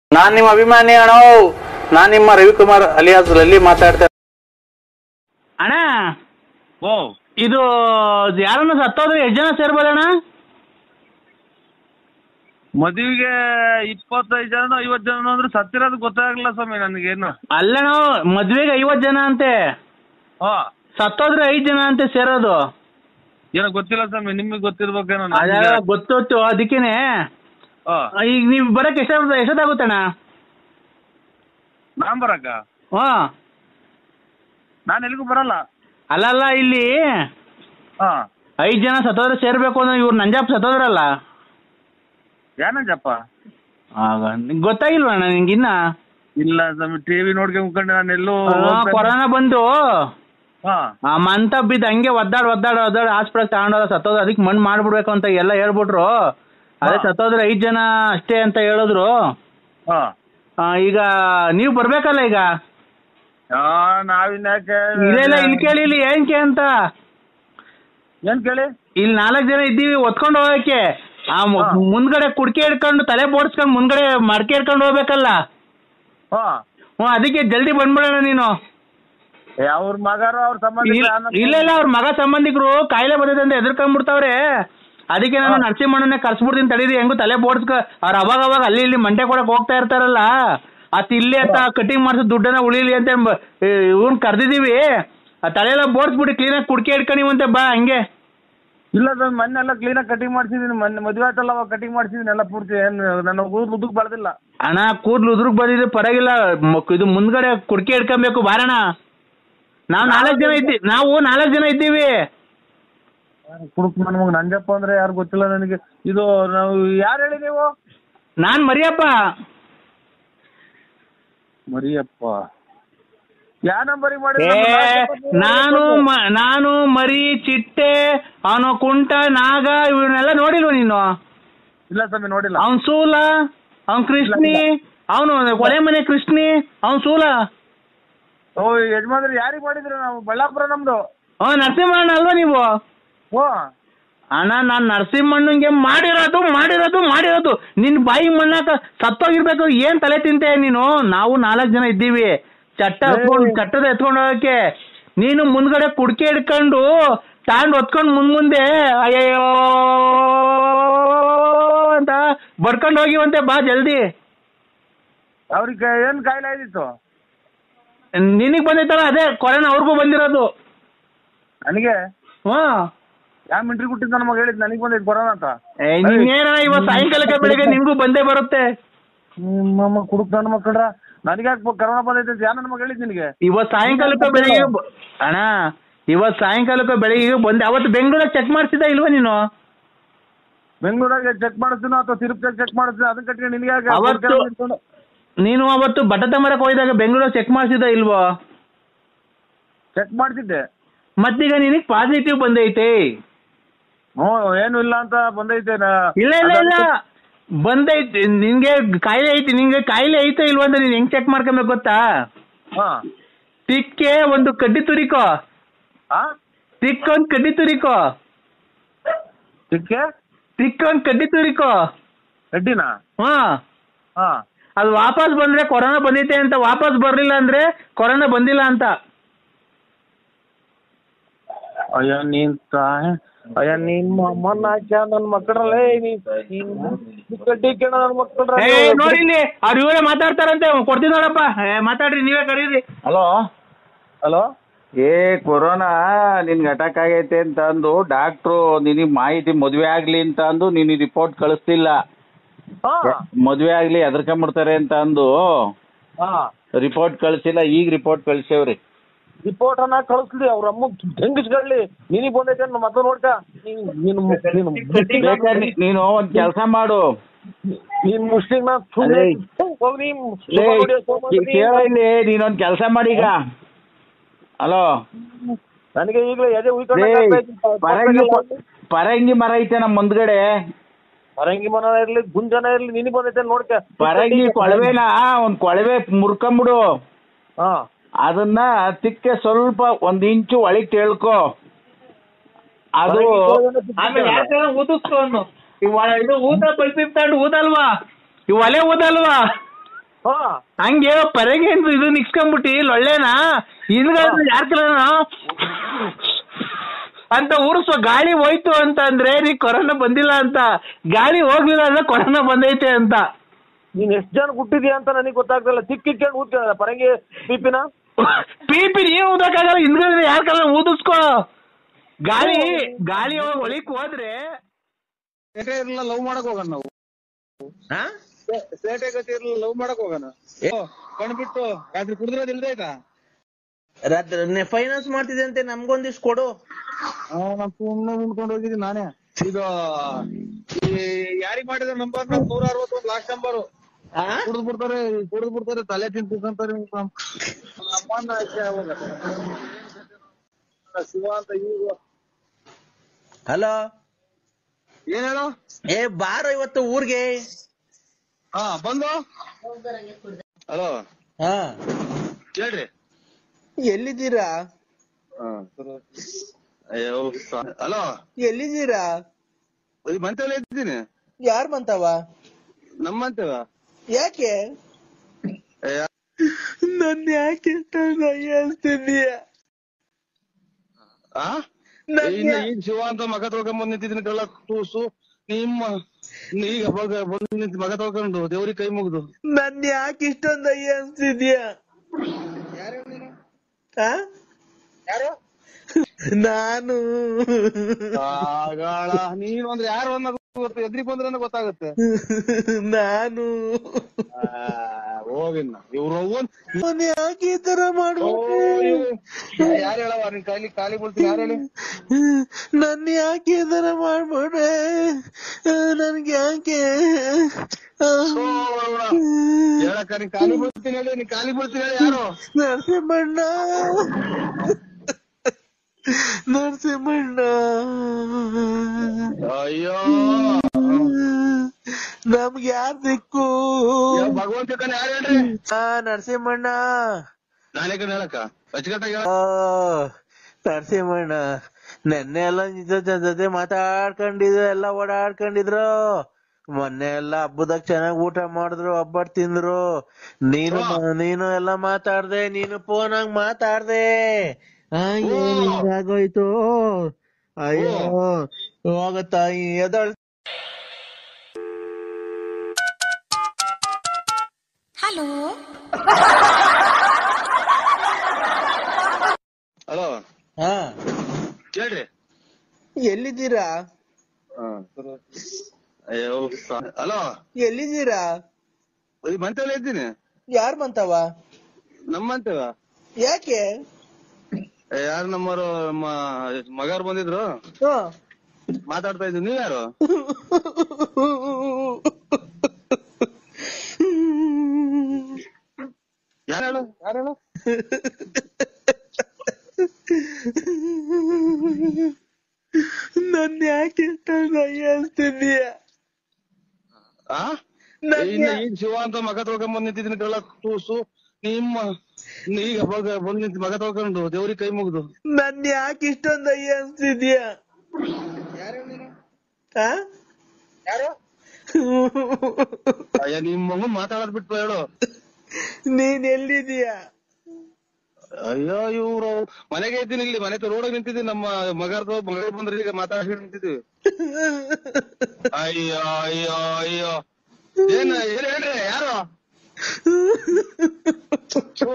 ನಾನ್ ನಿಮ್ಮ ಅಭಿಮಾನಿ ಅಣ್ಣ ನಾನ್ ನಿಮ್ಮ ರವಿಕುಮಾರ್ ಅಲಿಯಾಸ್ ಲಲ್ಲಿ ಮಾತಾಡ್ತಾ ಅಣ್ಣ ಓ ಇದು ಯಾರನ್ನ ಸತ್ತೋದ್ರೆ ಎಷ್ಟು ಜನ ಸೇರ್ಬೋದಣ್ಣ ಮದುವೆಗೆ ಇಪ್ಪತ್ತೈದು ಜನ ಐವತ್ತು ಜನ ಅಂದ್ರೆ ಸತ್ತಿರೋದು ಗೊತ್ತಾಗಲಿಲ್ಲ ಸ್ವಾಮಿ ನನಗೇನು ಅಲ್ಲಣ್ಣ ಮದ್ವೆಗೆ ಐವತ್ತು ಜನ ಅಂತೆ ಹಾ ಸತ್ತೋದ್ರೆ ಐದು ಜನ ಅಂತೆ ಸೇರೋದು ಏನೋ ಗೊತ್ತಿಲ್ಲ ಸ್ವಾಮಿ ನಿಮಗೆ ಗೊತ್ತಿರ್ಬೇಕೇನೋ ಅದ ಗೊತ್ತೊತ್ತು ಅದಕ್ಕೇನೆ ಹಾ ಈಗ ನೀವು ಬರಕ್ಕೆ ಎಷ್ಟ ಎಷ್ಟೊತ್ತಾಗುತ್ತಣ್ಣ ನಾನ್ ಬರಕ್ಕ ಹ್ಞೂ ನಾನು ಎಲ್ಲಿಗೂ ಬರಲ್ಲ ಅಲ್ಲಲ್ಲ ಇಲ್ಲಿ ಹಾ ಐದು ಜನ ಸತ್ತೋದ್ರೆ ಸೇರ್ಬೇಕು ಅಂದ್ರೆ ಇವ್ರು ನಂಜಾಪ್ ಸತ್ತೋದ್ರಲ್ಲ ಯಾನಂಜಪ್ಪ ಆಗ ನಿಂಗೆ ಗೊತ್ತಾಗಿಲ್ವ ಅಣ್ಣ ನಿಂಗಿನ್ನ ಇಲ್ಲ ಸ್ವಾಮಿ ಟಿವಿ ನೋಡ್ಕೊಂಡ್ ಮುಖಂಡೆ ನಾನು ಎಲ್ಲೂ ಕೊರೋನಾ ಬಂದು ಹಾ ಆ ಮಂತ ಬಿದ್ದು ಹಂಗೆ ಒದ್ದಾಡ್ ಒದ್ದಾಡ್ ಒದ್ದಾಡ್ ಹಾಸ್ಪಿಟಲ್ ತಗೊಂಡೋದ ಸತ್ತೋದ ಅದಕ್ಕೆ ಮಣ್ಣು ಮಾಡ್ಬಿಡ್ಬೇಕು ಅಂತ ಎಲ್ಲ ಹೇಳ್ಬಿಟ್ರು ಅದೇ ಹಾ. ಸತ್ತೋದ್ರೆ ಐದು ಜನ ಅಷ್ಟೇ ಅಂತ ಹೇಳಿದ್ರು ಹಾ ಆ, ಈಗ ನೀವು ಬರ್ಬೇಕಲ್ಲ ಈಗ ಆ, ನಾವಿನ್ಯಾಕೆ ಇಲ್ಲ ಇಲ್ಲ ಇಲ್ಲಿ ಕೇಳಿ ಇಲ್ಲಿ ಏನಕ್ಕೆ ಅಂತ ಏನ್ ಕೇಳಿ ಇಲ್ಲಿ ನಾಲ್ಕು ಜನ ಇದ್ದೀವಿ ಒತ್ಕೊಂಡು ಹೋಗಕ್ಕೆ ಆ ಮು- ಹಾ. ಮುಂದ್ಗಡೆ ಕುಡ್ಕೆ ಹಿಡ್ಕೊಂಡು ತಲೆ ಬೋಡ್ಸ್ಕೊಂಡು ಮುಂದ್ಗಡೆ ಮಡಕೆ ಹಿಡ್ಕೊಂಡು ಹೋಗ್ಬೇಕಲ್ಲ ಹಾ ಹ್ಞೂ ಅದಕ್ಕೆ ಜಲ್ದಿ ಬಂದ್ಬಿಡೋಣ ನೀನು ಏ, ಅವ್ರ ಮಗಾರು ಅವ್ರ ಸಂಬಂಧ ಇಲ್ಲ ಇಲ್ಲ ಇಲ್ಲ ಅವ್ರ ಮಗ ಸಂಬಂಧಿಕರು ಕಾಯಿಲೆ ಬಂದಿದೆ ಅಂತ ಎದುರ್ಕೊಂಡ್ಬಿಡ್ತಾವ್ರೆ ಅದಕ್ಕೆ ನಾನು ಹಾ. ನರಸಿಂಹಣ್ಣನೇ ಕರ್ಸ್ಬಿಡ್ತೀನಿ ತಡೀರಿ ಹೆಂಗು ತಲೆ ಬೋಡ್ಸ್ಕ ಅವ್ರು ಅವಾಗ ಅವಾಗ ಅಲ್ಲಿ ಇಲ್ಲಿ ಮಂಟೆ ಕೊಡಕ್ ಹೋಗ್ತಾ ಇರ್ತಾರಲ್ಲ ಅತ್ ಇಲ್ಲಿ ಅಂತ ಕಟಿಂಗ್ ಮಾಡಿಸೋ ದುಡ್ಡನ್ನ ಉಳಿಲಿ ಅಂತ ಇವ್ನ್ ಕರ್ದಿದೀವಿ ಆ ತಲೆ ಎಲ್ಲ ಬೋಡ್ಸ್ಬಿಟ್ಟು ಕ್ಲೀನಾಗಿ ಕುಡ್ಕೆ ಹಿಡ್ಕೊಂಡಿವಂತೆ ಬಾ ಹಂಗೆ ಇಲ್ಲ ಸ್ವಾಮಿ ಮೊನ್ನೆ ಎಲ್ಲ ಕ್ಲೀನಾಗಿ ಕಟಿಂಗ್ ಮಾಡ್ಸಿದೀನಿ ಮೊನ್ನೆ ಮದುವೆ ಆಯ್ತಲ್ಲ ಅವಾಗ ಕಟಿಂಗ್ ಮಾಡ್ಸಿದೀನಿ ಎಲ್ಲ ಪೂರ್ತಿ ಏನು ನನ್ನ ಕೂದಲು ಉದ್ದಕ್ಕೆ ಬೆಳೆದಿಲ್ಲ ಅಣ್ಣ ಕೂದ್ಲು ಉದ್ರಗ್ ಬಂದಿದ್ರೆ ಪರವಾಗಿಲ್ಲ ಮ- ಇದು ಮುಂದ್ಗಡೆ ಕುಡ್ಕೆ ಹಿಡ್ಕೊಬೇಕು ಬಾರಣ ನಾವು ನಾಲ್ಕು ಜನ ಇದ್ದೀವಿ ನಾವು ನಾಲ್ಕು ಜನ ಇದ್ದೀವಿ ಕುಡುಕ್ ನನ್ನ ಮಗ ನಂಜಪ್ಪ ಅಂದ್ರೆ ಯಾರು ಗೊತ್ತಿಲ್ಲ ನನಗೆ ಇದು ನಾವು ಯಾರು ಹೇಳಿ ನೀವು ನಾನ್ ಮರಿಯಪ್ಪ ಮರಿಯಪ್ಪ ಯಾ ನಂಬರಿಗೆ ಮಾಡಿ ಏ ನಾನು ಮ- ನಾನು ಮರಿ ಚಿಟ್ಟೆ ಅವನು ಕುಂಟ ನಾಗ ಇವನ್ನೆಲ್ಲ ನೋಡಿಲ್ವ ನೀನು ಇಲ್ಲ ಸ್ವಾಮಿ ನೋಡಿಲ್ಲ ಅವನ್ ಸೂಲ ಅವನ್ ಕೃಷ್ಣಿ ಅವನು ಕೊಲೆ ಮನೆ ಕೃಷ್ಣಿ ಅವನ್ ಸೂಲ ಓ ಯಜಮಾನ್ರಿ ಯಾರಿಗೆ ಮಾಡಿದ್ರಿ ನಾವು ಬಳ್ಳಾಪುರ ನಮ್ದು ಅವ ನರಸಿಂಹಣ್ಣ ಅಲ್ವಾ ನೀವು ಓ ಅಣ್ಣ ನಾನು ನರಸಿಂಹಣ್ಣಂಗೆ ಮಾಡಿರೋದು ಮಾಡಿರೋದು ಮಾಡಿರೋದು ನಿನ್ ಬಾಯಿ ಮಣ್ಣಾಕ ಸತ್ತೋಗಿರ್ಬೇಕು ಏನ್ ತಲೆ ತಿಂತೆ ನೀನು ನಾವು ನಾಲ್ಕು ಜನ ಇದ್ದೀವಿ ಚಟ್ಟ ಎತ್ಕೊಂಡು ಚಟ್ಟದ ಎತ್ಕೊಂಡು ಹೋಗಕ್ಕೆ ನೀನು ಮುಂದ್ಗಡೆ ಕುಡ್ಕೆ ಹಿಡ್ಕೊಂಡು ತಾಂಡ್ ಹೊತ್ಕೊಂಡು ಮುಂದ್ ಮುಂದೆ ಅಯ್ಯಯ್ಯೋ ಅಂತ ಬಡ್ಕೊಂಡು ಹೋಗಿವಂತೆ ಬಾ ಜಲ್ದಿ ಅವ್ರಿಗೆ ಏನ್ ಕಾಯಿಲೆ ಆಗಿತ್ತು ನಿನಗ್ ಬಂದೈತಲ್ಲ ಅದೇ ಕೊರೋನಾ ಅವ್ರಿಗೂ ಬಂದಿರೋದು ನನಗೆ ಹ್ಞೂ ಯಾವ ಮಿಂಟ್ರಿ ಕೊಟ್ಟಿದ್ದು ನನ್ನ ಮಗ ಹೇಳಿದ್ ನನಗೆ ಬಂದೈತೆ ಕೊರೋನಾ ಅಂತ ಏ ನೀನೇನ ಇವತ್ತು ಸಾಯಂಕಾಲಕ್ಕೆ ಬೆಳಿಗ್ಗೆ ನಿನ್ಗೂ ಬಂದೇ ಬರುತ್ತೆ ನಿಮ್ಮ ಕುಡುಕ್ ನನ್ನ ಮಕ್ಕಳ್ರ ನನಗೆ ಯಾಕೆ ಕೊರೋನಾ ಬಂದೈತೆ ಅಂತ ಯಾ ನನ್ನ ಮಗ ಹೇಳಿದ್ ನಿನಗೆ ಇವತ್ತು ಸಾಯಂಕಾಲಕ್ಕೆ ಬೆಳಿಗ್ಗೆ ಬ- ಅಣ್ಣ ಇವತ್ತು ಸಾಯಂಕಾಲಕ್ಕೆ ಬೆಳಿಗ್ಗೆ ಬಂದೆ ಅವತ್ತು ಬೆಂಗಳೂರಾಗ ಚೆಕ್ ಮಾಡಿಸಿದ ಇಲ್ವಾ ನೀನು ಬೆಂಗಳೂರಾಗೆ ಚೆಕ್ ಮಾಡಿಸ್ತೀನೋ ಅಥವಾ ತಿರುಪತಿ ಚೆಕ್ ಮಾಡಿಸ್ತೀನಿ ಅದನ್ನ ಕಟ್ಕೊಂಡು ನಿನಗೆ ಯಾಕೆ ಅವತ್ತು- ನೀನು ಅವತ್ತು ಬಟಾಟ ಮರಕ್ಕೆ ಹೋಗಿದಾಗ ಬೆಂಗಳೂರಾಗ ಚೆಕ್ ಮಾಡಿಸಿದ ಇಲ್ವೋ ಚೆಕ್ ಮಾಡ್ತಿದ್ದೆ ಮತ್ತೀಗ ನಿನಗೆ ಪಾಸಿಟಿವ್ ಬಂದೈತೆ ಹ್ಞೂ ಏನು ಇಲ್ಲ ಅಂತ ಬಂದೈತೆ ನಾ- ಇಲ್ಲ ಇಲ್ಲ ಇಲ್ಲ ಬಂದೈತೆ ನಿನ್ಗೆ ಕಾಯಿಲೆ ಐತಿ ನಿನ್ಗೆ ಕಾಯಿಲೆ ಐತೆ ಇಲ್ವಾ ಅಂತ ನೀನು ಹೆಂಗ್ ಚೆಕ್ ಮಾಡ್ಕೊಬೇಕು ಗೊತ್ತಾ ಹಾ ತಿಕ್ಕೆ ಒಂದು ಕಡ್ಡಿ ತುರಿಕೋ ಆ ತಿಕ್ ಒಂದು ಕಡ್ಡಿ ತುರಿಕೋ ಚಿಕ್ಕೆ ತಿಕ್ ಒಂದು ಕಡ್ಡಿ ತುರಿಕೋ ರೆಡ್ಡಿನಾ ಹಾ ಹಾ ಅದು ವಾಪಸ್ ಬಂದ್ರೆ ಕೊರೋನಾ ಬಂದೈತೆ ಅಂತ ವಾಪಸ್ ಬರ್ಲಿಲ್ಲ ಅಂದ್ರೆ ಕೊರೋನಾ ಬಂದಿಲ್ಲ ಅಂತ ಅಯ್ಯ ನೀನ್ ತಾಯಿ ಅಯ್ಯ ನಿಮ್ಮ ಅಮ್ಮನ ಹಾಕ್ಯ ನನ್ನ ಮಕ್ಕಳಲ್ಲೇ ಕಡ್ಡಿ ಕೇಳ ನನ್ನ ಮಕ್ಕಳ್ರ ಏ ನೋಡಿ ಇಲ್ಲಿ ಅವ್ರು ಇವರೇ ಮಾತಾಡ್ತಾರಂತೆ ಕೊಡ್ತೀನಿ ನೋಡಪ್ಪ ಏ, ಮಾತಾಡ್ರಿ ನೀವೇ ಕರೀರಿ ಹಲೋ ಹಲೋ ಏ ಕೊರೋನಾ ನಿನ್ಗೆ ಅಟ್ಯಾಕ್ ಆಗೈತೆ ಅಂತ ಅಂದು ಡಾಕ್ಟ್ರು ನಿನಗೆ ಮಾಹಿತಿ ಮದುವೆ ಆಗ್ಲಿ ಅಂತ ಅಂದು ನೀನು ರಿಪೋರ್ಟ್ ಕಳಿಸ್ತಿಲ್ಲ ಹಾ ಮದುವೆ ಆಗ್ಲಿ ಹೆದರ್ಕೊಂಬಿಡ್ತಾರೆ ಅಂತ ಅಂದು ಹಾ ರಿಪೋರ್ಟ್ ಕಳಿಸಿಲ್ಲ ಈಗ ರಿಪೋರ್ಟ್ ಕಳ್ಸೇವ್ರಿ ರಿಪೋರ್ಟ್ ಅನ್ನ ಕಳಿಸ್ಲಿ ಅವ್ರ ಅಮ್ಮ ಹೆಂಗಿಸ್ಕೊಳ್ಳಿ ನಿನಗೆ ಬಂದೈತೆ ನನ್ನ ಮಕ್ಕಳು ನೋಡ್ಕ ನೀನ್ ನೀನು ನೀನು ಬೇಕಾದ್ರೆ ನೀ- ನೀನು ಒಂದ್ ಕೆಲಸ ಮಾಡು ನೀನ್ ಮುಸ್ಲಿಮ್ನ ಅದೇ. ಹೋಗ್ರಿ ಲೇ, ಕೇಳ ಇಲ್ಲಿ ನೀನೊಂದ್ ಕೆಲಸ ಮಾಡೀಗ ಹಲೋ ನನಗೆ ಈಗಲೇ ಎದೆ ಲೇ, ಪರಂಗಿ ಪರಂಗಿ ಮರ ಐತೆ ನಮ್ಮ ಮುಂದ್ಗಡೆ ಪರಂಗಿ ಮನ ಇರ್ಲಿ ಗುಂಜನ ಇರ್ಲಿ ನಿನಗೆ ಬಂದೈತೆ ನೋಡ್ಕ ಪರಂಗಿ ಕೊಳವೆನ ಒಂದ್ ಕೊಳವೆ ಮುರ್ಕೊಂಬಿಡು ಹಾ ಅದನ್ನ ತಿಕ್ಕೆ ಸ್ವಲ್ಪ ಒಂದ್ ಇಂಚು ಒಳಗ್ ತಿಳ್ಕೊ ಅದು ಪರಂಗಿ ಕೊಳವೆನ ತಿಕ್ಕೆ ಆಮೇಲೆ ಯಾಕೆ ಊದಿಸ್ತು ಅನ್ನು ಈ ಒಳ- ಇದು ಊದ ಬಲ್ಪಿ ತಗೊಂಡು ಊದಲ್ವಾ ಈ ಒಲೆ ಊದಲ್ವಾ ಹಾ ಹಂಗೆ ಪರಗೆ ಅಂತ ಇದು ನಿಕ್ಸ್ಕೊಂಬಿಟ್ಟಿ ಲೊಳ್ಳೆನಾ ಹಿಂದ್ಗಡೆ ಯಾರ ಕೆಲನ ಅಂತ ಉರ್ಸೋ ಗಾಳಿ ಹೋಯ್ತು ಅಂತ ಅಂದ್ರೆ ನೀ ಕೊರೋನಾ ಬಂದಿಲ್ಲ ಅಂತ ಗಾಳಿ ಹೋಗ್ಲಿಲ್ಲ ಅಂದ್ರೆ ಕೊರೋನಾ ಬಂದೈತೆ ಅಂತ ನೀನ್ ಎಷ್ಟ್ ಜನ ಹುಟ್ಟಿದ್ಯಾ ಅಂತ ನನಗೆ ಗೊತ್ತಾಗ್ತಿಲ್ಲ ಚಿಕ್ಕ ಕಿತ್ಕೊಂಡು ಊದ್ಕ ಪರಂಗಿ ಪಿಪಿನ ಪಿಪಿ ನೀನ್ ಊದಕ್ಕಾಗಲ್ಲ ಹಿಂದ್ಗಡೆ ಯಾರ ಕಾಲ ಊದಿಸ್ಕೋ ಗಾಳಿ ಗಾಳಿ ಹೋಗಿ ಒಳಿಕ್ ಹೋದ್ರೆ ಸೇಟೆ ಇರಲ್ಲ ಲವ್ ಮಾಡಕ್ ಹೋಗೋಣ ನಾವು ಸೇಟೆ ಗತಿ ಇರಲ್ಲ ಲವ್ ಮಾಡಕ್ ಹೋಗೋಣ ಕಣ್ಬಿಟ್ಟು ರಾತ್ರಿ ಕುಡಿದ್ರೋದ್ ಇಲ್ದೇ ಆಯ್ತಾ ಫೈನಾನ್ಸ್ ಮಾಡ್ತಿದೆ ಅಂತೆ ನಮ್ಗೊಂದಿಷ್ಟು ಕೊಡು ನಾನು ಸುಮ್ಮನೆ ನಿಂತ್ಕೊಂಡು ಹೋಗಿದ್ದೀನಿ ನಾನೇ ಇದು ಈ ಯಾರಿಗ್ ಮಾಡಿದ ನಂಬರ್ ನೂರ ಅರವತ್ತೊಂದು ಲಾಸ್ಟ್ ನಂಬರು ಆ? ಕುಡಿದ್ ಬಿಡ್ತಾರೆ ಕುಡಿದ್ ಬಿಡ್ತಾರೆ ತಲೆ ತಿಂತಾರೆ ನಮ್ಮನ್ನ ಆಚೆ ಅವಾಗ. ಶಿವ ಅಂತ ಈಗ ಹಲೋ ಏನ್ ಹೇಳು ಏ ಬಾರೋ ಇವತ್ತು ಊರ್ಗೆ ಹಾ ಬಂದು ಹಲೋ ಹಾ ಹೇಳ್ರಿ ಎಲ್ಲಿದ್ದೀರಾ ಅಯ್ಯೋ ಹಲೋ ಎಲ್ಲಿದ್ದೀರಾ ಮಂತೇಲಿ ಇದ್ದೀನಿ ಯಾರ್ ಬಂತವ ನಮ್ಮಂತೇವ ಯಾಕೆ ನನ್ ಯಾಕೆ ಅನ್ಸ್ತಿದೀಯ ಆ ನನ್ ಇನ್ನು ಯಾ- ಈಗ ಶಿವ ಅಂತ ಮಗ ತೊಳ್ಕೊಂಡ್ ನಿಂತಿದ್ದೀನಿ ಕಳ್ಳ ಟೂಸು ನಿಮ್ಮ ಈಗ ಅವಾಗ ಬಂದು ನಿಂತು ಮಗ ತೊಳ್ಕೊಂಡು ದೇವ್ರಿಗೆ ಕೈ ಮುಗ್ದು ನನ್ ಯಾಕೆ ಇಷ್ಟೊಂದ್ ಅಯ್ಯ ಅನ್ಸ್ತಿದ್ಯ ಆ? ನಾನು ಆಗಾಳ ನೀನು ಅಂದ್ರೆ ಯಾರು ಅನ್ನೋದು ಗೊತ್ತು ಎದ್ರಿಗೆ ಬಂದ್ರೆ ಗೊತ್ತಾಗುತ್ತೆ ನಾನು ಆ, ಹೋಗಿನ್ನ ಇವ್ರು ಒಂದ್ ನನ್ ಯಾಕೆ ಈ ತರ ಓ, ಮಾಡ್ಬಿಟ್ಟೆ ಇವ್ರು- ಯಾರು ಹೇಳವ ನಿನ್ ಕೈಲಿ ಖಾಲಿ ಬಿಡ್ತೀನಿ ಯಾರು ಹೇಳಿ ನನ್ ಯಾಕೆ ಈ ತರ ಮಾಡ್ಬಿಟ್ರೆ ನನ್ಗೆ ಯಾಕೆ ಓ, ಅವ್ರ. ಹೇಳಕ್ಕ ನೀನ್ ಖಾಲಿ ಬಿಡ್ತೀನಿ ಹೇಳಿ ನೀನ್ ಖಾಲಿ ಬಿಡ್ತೀನಿ ಹೇಳಿ ಯಾರು ನರಸಿಂಹಣ್ಣ ನರಸಿಂಹಣ್ಣ ಅಯ್ಯೋ ನಮ್ಗೆ ಯಾರ್ ದಿಕ್ಕು ಯಾವ ಭಗವಂತ ಕಣ್ ಯಾರು ಹೇಳ್ರಿ ಆ ನರಸಿಂಹಣ್ಣ ನಾನೇ ಕಣ್ ಹೇಳಕ್ಕ ಅಚ್ಚುಕಟ್ಟಾಗಿ ಹೇಳ ಆ, ನರಸಿಂಹಣ್ಣ ನೆನ್ನೆ ಎಲ್ಲ ನಿಜ ಜ- ಜೊತೆ ಮಾತಾಡ್ಕೊಂಡಿದ್ರು ಎಲ್ಲ ಓಡಾಡ್ಕೊಂಡಿದ್ರು ಮೊನ್ನೆ ಎಲ್ಲ ಹಬ್ಬದಾಗ ಚೆನ್ನಾಗ್ ಊಟ ಮಾಡಿದ್ರು ಹಬ್ಬಟ್ ತಿಂದ್ರು ನೀನು ಮ- ನೀನು ಎಲ್ಲ ಮಾತಾಡ್ದೆ ನೀನು ಫೋನ್ ಆಗ್ ಮಾತಾಡ್ದೆ ಆ, ಏನ್ ಹಿಂಗಾಗೋಯ್ತು ಅಯ್ಯೋ ಹೋಗ ತಾಯಿ ಎದಳ್ ಹಲೋ ಹಲೋ ಹಾ ಹೇಳ್ರಿ ಎಲ್ಲಿದ್ದೀರಾ ಅಯ್ಯೋ ಹಲೋ ಎಲ್ಲಿದ್ದೀರಾ ಮಂತೇಲಿ ಇದ್ದೀನಿ ಯಾರ್ ಬಂತವ ನಮ್ಮಂತೇವ ಯಾಕೆ ಯಾರು ನಮ್ಮರು ನಮ್ಮ ಮಗಾರು ಬಂದಿದ್ರು ಹಾ ಮಾತಾಡ್ತಾ ಇದ್ರು ನೀವ್ ಯಾರು ಯಾರು ಹೇಳು ಯಾರು ಹೇಳು ನನ್ ಯಾಕೆ ಇಷ್ಟೊಂದ್ ಅಯ್ಯ ಅನ್ಸ್ತಿದೀಯ ಆ ನನ್ ಇನ್ನು ಯಾ- ಈಗ ಶಿವ ಅಂತ ಮಗ ತೊಳ್ಕೊಂಡ್ ಬಂದ್ ನಿಂತಿದ್ದೀನಿ ಕಳ್ಳ ಟೂಸು ನಿಮ್ಮ ಈಗ ಅವಾಗ ಬಂದ್ ನಿಂತು ಮಗ ತೊಳ್ಕೊಂಡು ದೇವ್ರಿಗೆ ಕೈ ಮುಗ್ದು ನನ್ ಯಾಕೆ ಇಷ್ಟೊಂದ್ ಅಯ್ಯ ಅನ್ಸ್ತಿದೀಯ ಆ? ಅಯ್ಯ ನಿಮ್ ಮಗನ್ ಮಾತಾಡೋದ್ ಬಿಟ್ಟು ಹೇಳು ನೀನ್ ಎಲ್ಲಿದೀಯ ಅಯ್ಯೋ ಇವ್ರು ಮನೆಗೆ ಇದ್ದೀನಿ ಇಲ್ಲಿ ಮನೆ ರೋಡಾಗ ನಿಂತಿದ್ದೀನಿ ನಮ್ಮ ಮಗರ್ದು ಮಗ ಬಂದ್ರೆ ಈಗ ಮಾತಾಡ್ಕೊಂಡು ನಿಂತಿದ್ದೀವಿ ಅಯ್ಯೋ ಅಯ್ಯೋ ಅಯ್ಯೋ ಏನ್ ಏನ್ ಹೇಳ್ರಿ ಯಾರು ಥು,